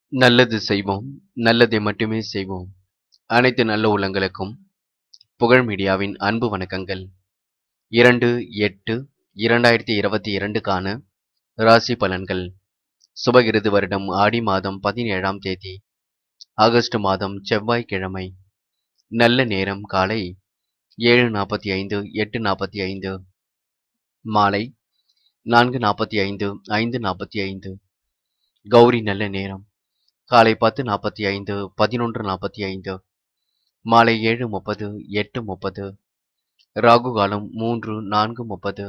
நல்லது செய்வோம் நல்லதை மட்டுமே செய்வோம் அனைத்து நல்ல உள்ளங்களுக்கும் புகழ் மீடியாவின் அன்பு வணக்கங்கள் இரண்டு எட்டு இரண்டாயிரத்தி இருபத்தி இரண்டுக்கான ராசி பலன்கள் சுபகிருது வருடம் ஆடி மாதம் பதினேழாம் தேதி ஆகஸ்ட் மாதம் செவ்வாய்க்கிழமை நல்ல நேரம் காலை ஏழு நாற்பத்தி ஐந்து எட்டு நாற்பத்தி ஐந்து மாலை நான்கு நாற்பத்தி ஐந்து ஐந்து நாற்பத்தி ஐந்து கௌரி நல்ல நேரம் காலை பத்து நாற்பத்தி ஐந்து பதினொன்று நாற்பத்தி ஐந்து மாலை ஏழு முப்பது எட்டு முப்பது ராகு காலம் மூன்று நான்கு முப்பது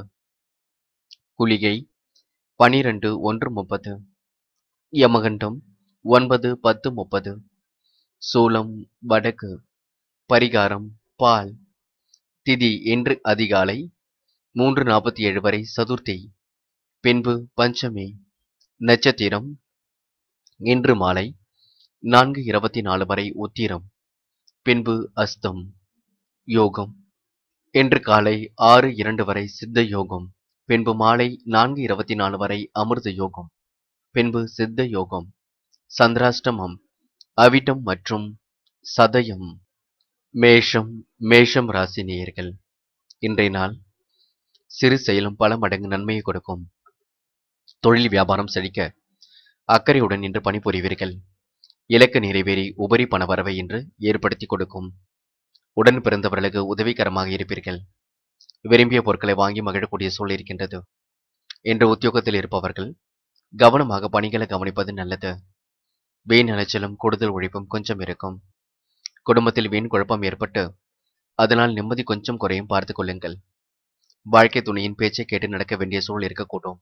குளிகை பனிரெண்டு ஒன்று முப்பது யமகண்டம் ஒன்பது பத்து முப்பது சூலம் வடக்கு பரிகாரம் பால் திதி இன்று அதிகாலை மூன்று நாற்பத்தி ஏழு வரை சதுர்த்தி பின்பு பஞ்சமி நட்சத்திரம் இன்று மாலை நான்கு இருபத்தி நாலு வரை உத்திரம் பின்பு அஸ்தம் யோகம் இன்று காலை ஆறு இரண்டு வரை சித்த யோகம் பின்பு மாலை நான்கு இருபத்தி நாலு வரை அமிர்த யோகம் பின்பு சித்த யோகம் சந்திராஷ்டமம் அவிட்டம் மற்றும் சதயம் மேஷம் மேஷம் ராசி நேயர்கள் இன்றைய நாள் சிறு செயலும் பல மடங்கு நன்மையை கொடுக்கும் தொழில் வியாபாரம் செழிக்க அக்கறையுடன் இன்று பணிபுரிவீர்கள் இலக்கு நிறைவேறி உபரி பண வரவை இன்று ஏற்படுத்தி கொடுக்கும் உடன் பிறந்தவர்களுக்கு உதவிகரமாக இருப்பீர்கள் விரும்பிய பொருட்களை வாங்கி மகிழக்கூடிய சூழல் இருக்கின்றது இன்று உத்தியோகத்தில் இருப்பவர்கள் கவனமாக பணிகளை கவனிப்பது நல்லது வீண் அலைச்சலும் கூடுதல் உழைப்பும் கொஞ்சம் இருக்கும் குடும்பத்தில் வீண் குழப்பம் ஏற்பட்டு அதனால் நிம்மதி கொஞ்சம் குறையும் பார்த்து கொள்ளுங்கள் வாழ்க்கை துணையின் பேச்சை கேட்டு நடக்க வேண்டிய சூழல் இருக்கக்கூடும்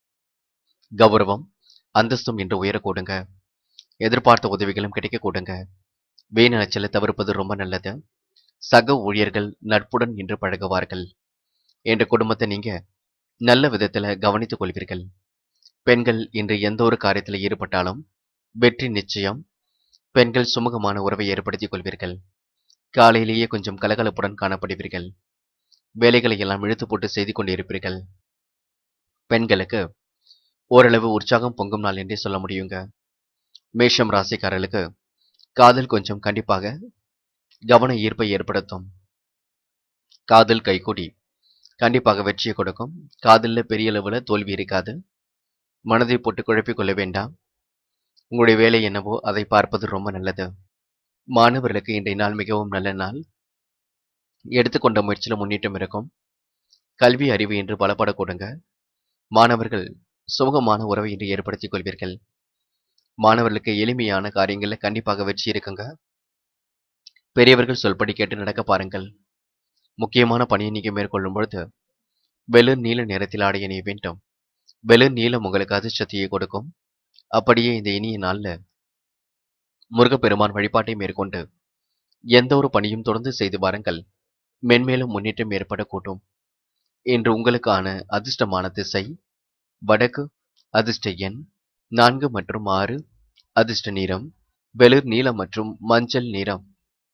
கௌரவம் அந்தஸ்தும் இன்று உயரக்கூடுங்க எதிர்பார்த்த உதவிகளும் கிடைக்க கூடுங்க வீண் அலைச்சலை தவிர்ப்பது ரொம்ப நல்லது சக ஊழியர்கள் நட்புடன் இன்று பழகுவார்கள் என்ற குடும்பத்தை நீங்க நல்ல விதத்துல கவனித்துக் கொள்வீர்கள் பெண்கள் இன்று எந்த ஒரு காரியத்தில் ஈடுபட்டாலும் வெற்றி நிச்சயம் பெண்கள் சுமூகமான உறவை ஏற்படுத்திக் கொள்வீர்கள் காலையிலேயே கொஞ்சம் கலகலப்புடன் காணப்படுவீர்கள் வேலைகளை எல்லாம் இழுத்து போட்டு செய்து கொண்டிருப்பீர்கள் பெண்களுக்கு ஓரளவு உற்சாகம் பொங்கும் நாள் என்றே சொல்ல முடியுங்க மேஷம் ராசிக்காரர்களுக்கு காதல் கொஞ்சம் கண்டிப்பாக கவன ஈர்ப்பை ஏற்படுத்தும் காதல் கைகூடி கண்டிப்பாக வெற்றியை கொடுக்கும் காதலில் பெரிய அளவில் தோல்வி இருக்காது மனதை போட்டு குழப்பிக் கொள்ள வேண்டாம் உங்களுடைய வேலை என்னவோ அதை பார்ப்பது ரொம்ப நல்லது மாணவர்களுக்கு இன்றைய நாள் மிகவும் நல்ல நாள் எடுத்துக்கொண்ட முயற்சியில் முன்னேற்றம் இருக்கும் கல்வி அறிவு என்று பலப்பட கொடுங்க மாணவர்கள் சுமூகமான உறவை இன்று ஏற்படுத்திக் கொள்வீர்கள் மாணவர்களுக்கு எளிமையான காரியங்களில் கண்டிப்பாக வெற்றி இருக்குங்க பெரியவர்கள் சொல்படி கேட்டு நடக்க பாருங்கள் முக்கியமான பணியை நீங்க மேற்கொள்ளும் பொழுது வெளிர் நீல நிறத்தில் ஆடைய நீ வேண்டும் வெளிர் நீளம் உங்களுக்கு அதிர்ஷ்டத்தையே கொடுக்கும் அப்படியே இந்த இனிய நாள்ல முருகப்பெருமான் வழிபாட்டை மேற்கொண்டு எந்த ஒரு பணியும் தொடர்ந்து செய்து வாருங்கள் மென்மேலும் முன்னேற்றம் ஏற்படக்கூடும் இன்று உங்களுக்கான அதிர்ஷ்டமான திசை வடக்கு அதிர்ஷ்ட எண் நான்கு மற்றும் ஆறு அதிர்ஷ்ட நிறம் வெளிர் நீலம் மற்றும் மஞ்சள் நிறம்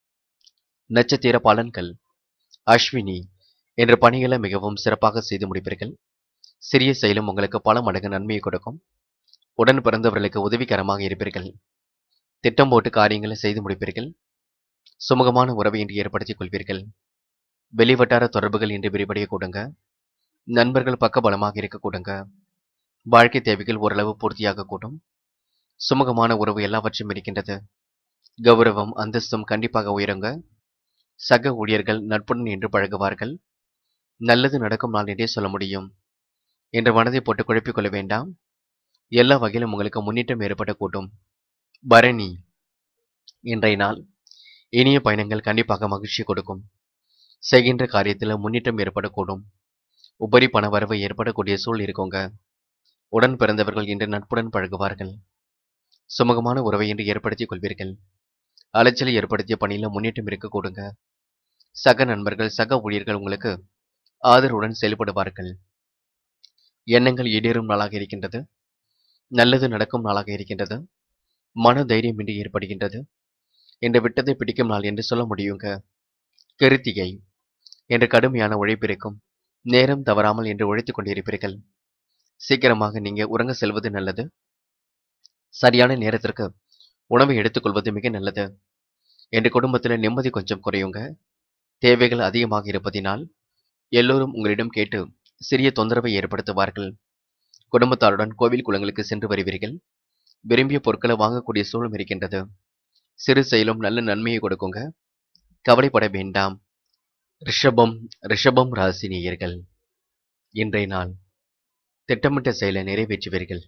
நட்சத்திர பலன்கள் அஸ்வினி என்ற பணிகளை மிகவும் சிறப்பாக செய்து முடிப்பீர்கள் சிறிய செயலும் உங்களுக்கு பல மடங்கு நன்மையை கொடுக்கும் உடன் பிறந்தவர்களுக்கு உதவிகரமாக இருப்பீர்கள் திட்டம் போட்டு காரியங்களை செய்து முடிப்பீர்கள் சுமூகமான உறவை இன்று ஏற்படுத்திக் கொள்வீர்கள் வெளிவட்டார தொடர்புகள் இன்று விரிவடைய கூடுங்க நண்பர்கள் பக்கபலமாக இருக்க கூடுங்க வாழ்க்கை தேவைகள் ஓரளவு பூர்த்தியாக கூடும் சுமூகமான உறவு எல்லாவற்றையும் இருக்கின்றது கௌரவம் அந்தஸ்தும் கண்டிப்பாக உயருங்க சக ஊழியர்கள் நட்புடன் என்று பழகுவார்கள் நல்லது நடக்கும் நாள் என்றே சொல்ல முடியும் என்ற மனதை போட்டு குழப்பிக் கொள்ள வேண்டாம் எல்லா வகையிலும் உங்களுக்கு முன்னேற்றம் ஏற்படக்கூடும் பரணி இன்றைய நாள் இனிய பயணங்கள் கண்டிப்பாக மகிழ்ச்சி கொடுக்கும் செய்கின்ற காரியத்தில் முன்னேற்றம் ஏற்படக்கூடும் உபரி பண வரவு ஏற்படக்கூடிய சூழல் இருக்குங்க உடன் பிறந்தவர்கள் இன்று நட்புடன் பழகுவார்கள் சுமூகமான உறவை இன்று ஏற்படுத்திக் கொள்வீர்கள் அலைச்சலை ஏற்படுத்திய பணியில் முன்னேற்றம் இருக்க கூடுங்க சக நண்பர்கள் சக ஊழியர்கள் உங்களுக்கு ஆதரவுடன் செயல்படுவார்கள் எண்ணங்கள் ஈடேறும் நாளாக இருக்கின்றது நல்லது நடக்கும் நாளாக இருக்கின்றது மன தைரியம் இன்று ஏற்படுகின்றது என்று விட்டதை பிடிக்கும் நாள் என்று சொல்ல முடியுங்க கிருத்திகை என்று கடுமையான உழைப்பிருக்கும் நேரம் தவறாமல் என்று உழைத்துக் கொண்டிருப்பீர்கள் சீக்கிரமாக நீங்க உறங்க செல்வது நல்லது சரியான நேரத்திற்கு உணவை எடுத்துக்கொள்வது மிக நல்லது என்ற குடும்பத்தில் நிம்மதி கொஞ்சம் குறையுங்க தேவைகள் அதிகமாக இருப்பதினால் எல்லோரும் உங்களிடம் கேட்டு சிறிய தொந்தரவை ஏற்படுத்துவார்கள் குடும்பத்தாருடன் கோவில் குளங்களுக்கு சென்று வருவீர்கள் விரும்பிய பொருட்களை வாங்கக்கூடிய சூழலும் இருக்கின்றது சிறு செயலும் நல்ல நன்மையை கொடுக்குங்க கவலைப்பட வேண்டாம் ரிஷபம் ரிஷபம் ராசி நேயர்கள் இன்றைய நாள் திட்டமிட்ட செயலை நிறைவேற்றுவீர்கள்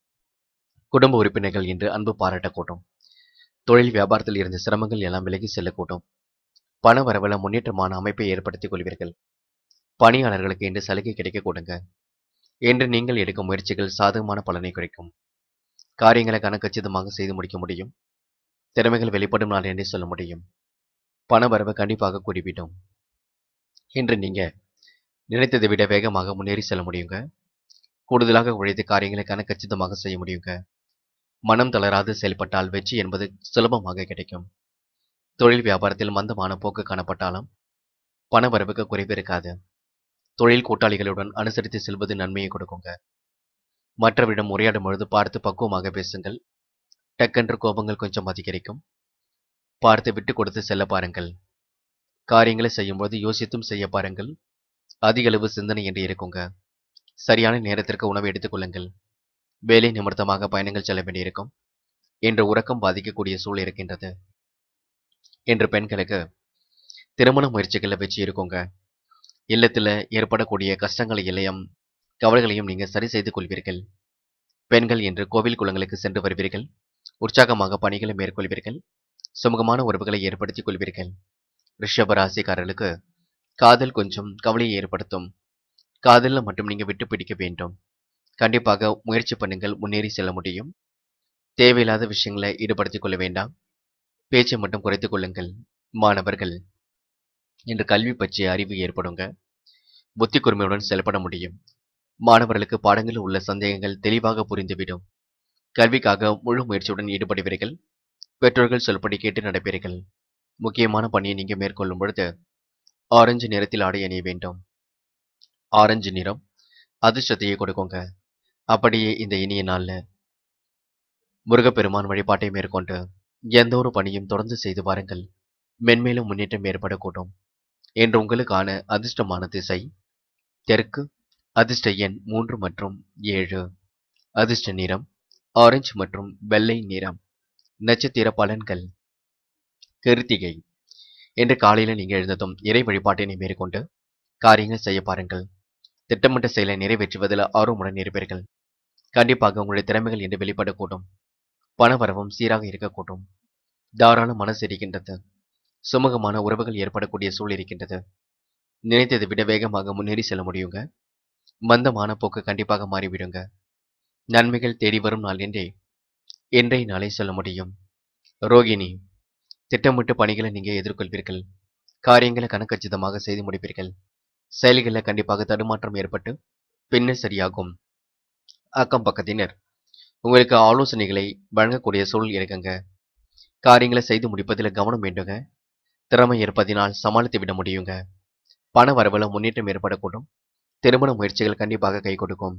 குடும்ப உறுப்பினர்கள் என்று அன்பு பாராட்டக்கூடும் தொழில் வியாபாரத்தில் இருந்த சிரமங்கள் எல்லாம் விலகி செல்லக்கூடும் பண வரவல முன்னேற்றமான அமைப்பை ஏற்படுத்திக் கொள்வீர்கள் பணியாளர்களுக்கு இன்று சலுகை கிடைக்க கொடுங்க என்று நீங்கள் எடுக்கும் முயற்சிகள் சாதகமான பலனை கிடைக்கும் காரியங்களை கணக்கச்சிதமாக செய்து முடிக்க முடியும் திறமைகள் வெளிப்படும் நாள் என்றே சொல்ல முடியும் பண வரவு கண்டிப்பாக குறிப்பிடும் இன்று நீங்க நினைத்ததை விட வேகமாக முன்னேறி செல்ல முடியுங்க கூடுதலாக உழைத்து காரியங்களை கணக்கச்சிதமாக செய்ய முடியுங்க மனம் தளராது செயல்பட்டால் வெற்றி என்பது சுலபமாக கிடைக்கும் தொழில் வியாபாரத்தில் மந்தமான போக்கு காணப்பட்டாலும் பண வரவுக்கு குறைவு இருக்காது தொழில் கூட்டாளிகளுடன் அனுசரித்து செல்வது நன்மையை கொடுக்குங்க மற்றவரிடம் உரையாடும் பொழுது பார்த்து பக்குவமாக பேசுங்கள் டக்கென்று கோபங்கள் கொஞ்சம் அதிகரிக்கும் பார்த்து விட்டு கொடுத்து செல்ல பாருங்கள் காரியங்களை செய்யும்போது யோசித்தும் செய்ய பாருங்கள் அதிக அளவு சிந்தனை என்று இருக்குங்க சரியான நேரத்திற்கு உணவு எடுத்துக் கொள்ளுங்கள் வேலை நிமித்தமாக பயணங்கள் செல்ல வேண்டியிருக்கும் இன்று உறக்கம் பாதிக்கக்கூடிய சூழல் இருக்கின்றது இன்று பெண்களுக்கு திருமண முயற்சிகளில் வெற்றி இருக்குங்க இல்லத்தில் ஏற்படக்கூடிய கஷ்டங்களை இல்லையும் கவலைகளையும் நீங்கள் சரி செய்து கொள்வீர்கள் பெண்கள் இன்று கோவில் குளங்களுக்கு சென்று வருவீர்கள் உற்சாகமாக பணிகளை மேற்கொள்வீர்கள் சுமூகமான உறவுகளை ஏற்படுத்திக் கொள்வீர்கள் ரிஷப ராசிக்காரர்களுக்கு காதல் கொஞ்சம் கவலையை ஏற்படுத்தும் காதலில் மட்டும் நீங்கள் விட்டு பிடிக்க வேண்டும் கண்டிப்பாக முயற்சி பண்ணுங்கள் முன்னேறி செல்ல முடியும் தேவையில்லாத விஷயங்களை ஈடுபடுத்திக் கொள்ள வேண்டாம் பேச்சை மட்டும் குறைத்துக் கொள்ளுங்கள் மாணவர்கள் இன்று கல்வி பற்றிய அறிவு ஏற்படுங்க புத்தி கூர்மையுடன் செயல்பட முடியும் மாணவர்களுக்கு பாடங்களில் உள்ள சந்தேகங்கள் தெளிவாக புரிந்துவிடும் கல்விக்காக முழு முயற்சியுடன் ஈடுபடுவீர்கள் பெற்றோர்கள் சொல்படி கேட்டு நடப்பீர்கள் முக்கியமான பணியை நீங்க மேற்கொள்ளும் பொழுது ஆரஞ்சு நிறத்தில் ஆடை அணிய வேண்டும் ஆரஞ்சு நிறம் அதிர்ஷ்டத்தையே கொடுக்குங்க அப்படியே இந்த இனிய நாள்ல முருகப்பெருமான் வழிபாட்டை மேற்கொண்டு எந்த ஒரு பணியும் தொடர்ந்து செய்து வாருங்கள் மென்மேலும் முன்னேற்றம் ஏற்படக்கூடும் என்று உங்களுக்கான அதிர்ஷ்டமான திசை தெற்கு அதிர்ஷ்ட எண் மூன்று மற்றும் ஏழு அதிர்ஷ்ட நிறம் ஆரஞ்சு மற்றும் வெள்ளை நிறம் நட்சத்திர பலன்கள் கிருத்திகை இன்று காலையில் நீங்கள் எழுந்ததும் இறை வழிபாட்டினை மேற்கொண்டு காரியங்கள் செய்ய பாருங்கள் திட்டமிட்ட செயலை நிறைவேற்றுவதில் ஆர்வமுடன் இருப்பீர்கள் கண்டிப்பாக உங்களுடைய திறமைகள் என்று வெளிப்படக்கூடும் பணவரவும் சீராக இருக்கக்கூடும் தாராள மனசு இருக்கின்றது சுமூகமான உறவுகள் ஏற்படக்கூடிய சூழல் இருக்கின்றது நினைத்ததை விட வேகமாக முன்னேறி செல்ல முடியுங்க மந்தமான போக்கு கண்டிப்பாக மாறிவிடுங்க நன்மைகள் தேடி வரும் நாள் என்றே இன்றைய நாளை சொல்ல முடியும் ரோகிணி திட்டமிட்டு பணிகளை நீங்க எதிர்கொள்வீர்கள் காரியங்களை கணக்கச்சிதமாக செய்து முடிப்பீர்கள் செயல்களில் கண்டிப்பாக தடுமாற்றம் ஏற்பட்டு பின்னர் சரியாகும் அக்கம் பக்கத்தினர் உங்களுக்கு ஆலோசனைகளை வழங்கக்கூடிய சூழல் இருக்குங்க காரியங்களை செய்து முடிப்பதில் கவனம் வேண்டுங்க திறமை இருப்பதினால் சமாளித்து விட முடியுங்க பண வரவுல முன்னேற்றம் ஏற்படக்கூடும் திருமண முயற்சிகள் கண்டிப்பாக கை கொடுக்கும்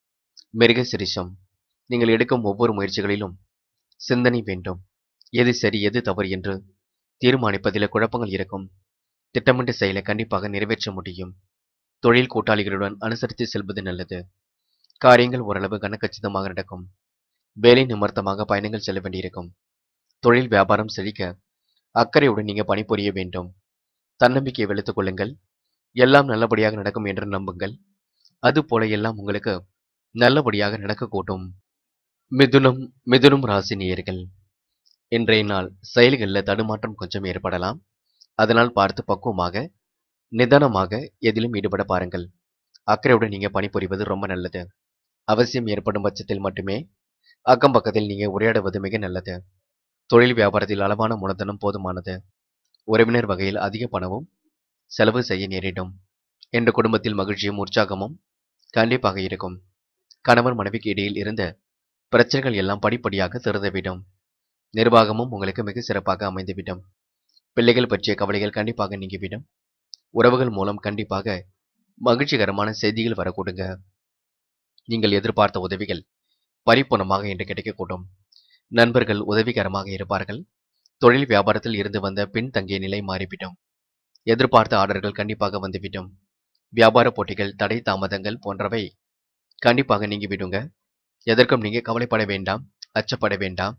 மிருக சிரிஷம் நீங்கள் எடுக்கும் ஒவ்வொரு முயற்சிகளிலும் சிந்தனை வேண்டும் எது சரி எது தவறு என்று தீர்மானிப்பதில் குழப்பங்கள் இருக்கும் திட்டமிட்ட செயலை கண்டிப்பாக நிறைவேற்ற முடியும் தொழில் கூட்டாளிகளுடன் அனுசரித்து செல்வது நல்லது காரியங்கள் ஓரளவு கனக்கச்சிதமாக நடக்கும் வேலை நிமித்தமாக பயணங்கள் செல்ல வேண்டியிருக்கும் தொழில் வியாபாரம் செழிக்க அக்கறையுடன் நீங்க பணிபுரிய வேண்டும் தன்னம்பிக்கையை வெளுத்துக் கொள்ளுங்கள் எல்லாம் நல்லபடியாக நடக்கும் என்று நம்புங்கள் அதுபோல எல்லாம் உங்களுக்கு நல்லபடியாக நடக்கக்கூடும் மிதுனம் மிதுனம் ராசி நேயர்கள் இன்றைய நாள் செயல்களில் தடுமாற்றம் கொஞ்சம் ஏற்படலாம் அதனால் பார்த்து பக்குவமாக நிதானமாக எதிலும் ஈடுபட பாருங்கள் அக்கறையுடன் நீங்க பணிபுரிவது ரொம்ப நல்லது அவசியம் ஏற்படும் பட்சத்தில் மட்டுமே அக்கம் பக்கத்தில் நீங்க உரையாடுவது மிக நல்லது தொழில் வியாபாரத்தில் அளவான மூலதனம் போதுமானது உறவினர் வகையில் அதிக பணமும் செலவு செய்ய நேரிடும் என்ற குடும்பத்தில் மகிழ்ச்சியும் உற்சாகமும் கண்டிப்பாக இருக்கும் கணவன் மனைவிக்கு இடையில் இருந்த பிரச்சனைகள் எல்லாம் படிப்படியாக திறந்துவிடும் நிர்வாகமும் உங்களுக்கு மிக சிறப்பாக அமைந்துவிடும் பிள்ளைகள் பற்றிய கவலைகள் கண்டிப்பாக நீங்கிவிடும் உறவுகள் மூலம் கண்டிப்பாக மகிழ்ச்சிகரமான செய்திகள் வரக்கூடுங்க நீங்கள் எதிர்பார்த்த உதவிகள் பரிபூர்ணமாக இன்று கிடைக்கக்கூடும் நண்பர்கள் உதவிகரமாக இருப்பார்கள் தொழில் வியாபாரத்தில் இருந்து வந்த பின்தங்கிய நிலை மாறிவிடும் எதிர்பார்த்த ஆர்டர்கள் கண்டிப்பாக வந்துவிடும் வியாபார போட்டிகள் தடை தாமதங்கள் போன்றவை கண்டிப்பாக நீங்கிவிடுங்க எதற்கும் நீங்க கவலைப்பட வேண்டாம் அச்சப்பட வேண்டாம்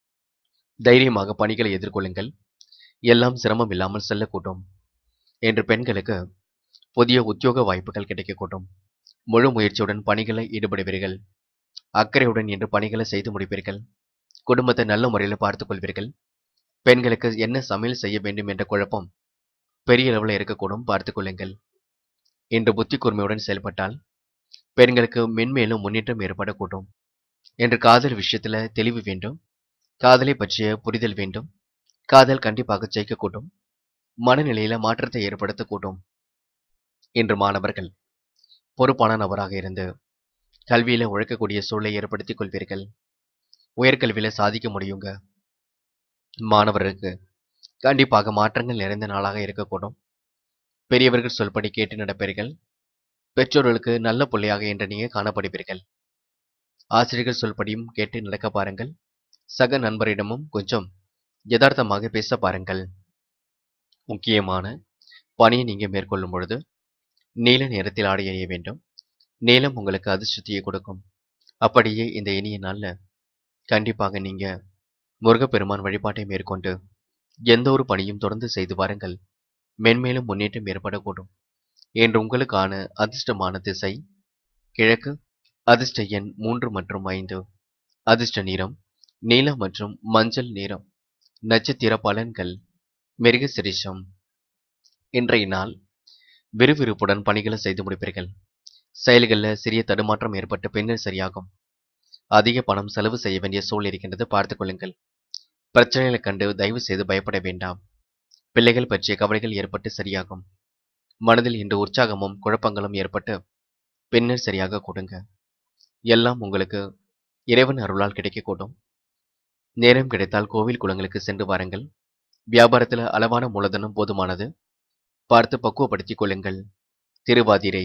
தைரியமாக பணிகளை எதிர்கொள்ளுங்கள் எல்லாம் சிரமம் இல்லாமல் செல்லக்கூடும் என்று பெண்களுக்கு புதிய உத்தியோக வாய்ப்புகள் கிடைக்கக்கூடும் முழு முயற்சியுடன் பணிகளை ஈடுபடுவீர்கள் அக்கறையுடன் என்று பணிகளை செய்து முடிப்பீர்கள் குடும்பத்தை நல்ல முறையில் பார்த்துக் கொள்வீர்கள் பெண்களுக்கு என்ன சமையல் செய்ய வேண்டும் என்ற குழப்பம் பெரிய அளவில் இருக்கக்கூடும் பார்த்துக் கொள்ளுங்கள் இன்று புத்தி கூர்மையுடன் செயல்பட்டால் பெண்களுக்கு மென்மேலும் முன்னேற்றம் ஏற்படக்கூடும் என்று காதல் விஷயத்துல தெளிவு வேண்டும் காதலை பற்றிய புரிதல் வேண்டும் காதல் கண்டிப்பாக ஜெயிக்கக்கூடும் மனநிலையில மாற்றத்தை ஏற்படுத்தக்கூடும் இன்று மாணவர்கள் பொறுப்பான நபராக இருந்து கல்வியில உழைக்கக்கூடிய சூழலை ஏற்படுத்திக் கொள்வீர்கள் உயர்கல்வியில சாதிக்க முடியுங்க மாணவர்களுக்கு கண்டிப்பாக மாற்றங்கள் நிறைந்த நாளாக இருக்கக்கூடும் பெரியவர்கள் சொல்படி கேட்டு நடப்பீர்கள் பெற்றோர்களுக்கு நல்ல பிள்ளையாக என்று நீங்க காணப்படுவீர்கள் ஆசிரியர்கள் சொல்படியும் கேட்டு நடக்க பாருங்கள் சக நண்பரிடமும் கொஞ்சம் யதார்த்தமாக பேச பாருங்கள் முக்கியமான பணியை நீங்க மேற்கொள்ளும் பொழுது நீல நேரத்தில் ஆடை அணிய வேண்டும் நீளம் உங்களுக்கு அதிர்ஷ்டத்தையே கொடுக்கும் அப்படியே இந்த இனிய நாள்ல கண்டிப்பாக நீங்க முருகப்பெருமான் வழிபாட்டை மேற்கொண்டு எந்த ஒரு பணியும் தொடர்ந்து செய்து வாருங்கள் மென்மேலும் முன்னேற்றம் ஏற்படக்கூடும் என்று உங்களுக்கான அதிர்ஷ்டமான திசை கிழக்கு அதிர்ஷ்ட எண் மூன்று மற்றும் ஐந்து அதிர்ஷ்ட நிறம் நீலம் மற்றும் மஞ்சள் நிறம் நட்சத்திர பலன்கள் மிருக சிரிஷம் இன்றைய நாள் விறுவிறுப்புடன் பணிகளை செய்து முடிப்பீர்கள் செயல்களில் சிறிய தடுமாற்றம் ஏற்பட்டு பின்னர் சரியாகும் அதிக பணம் செலவு செய்ய வேண்டிய சூழல் இருக்கின்றது பார்த்துக் கொள்ளுங்கள் பிரச்சனைகளை கண்டு தயவு செய்து பயப்பட வேண்டாம் பிள்ளைகள் பற்றிய கவலைகள் ஏற்பட்டு சரியாகும் மனதில் இன்று உற்சாகமும் குழப்பங்களும் ஏற்பட்டு பின்னர் சரியாக கொடுங்க எல்லாம் உங்களுக்கு இறைவன் அருளால் கிடைக்கக்கூடும் நேரம் கிடைத்தால் கோவில் குளங்களுக்கு சென்று வாருங்கள் வியாபாரத்தில் அளவான மூலதனம் போதுமானது பார்த்து பக்குவப்படுத்திக் கொள்ளுங்கள் திருவாதிரை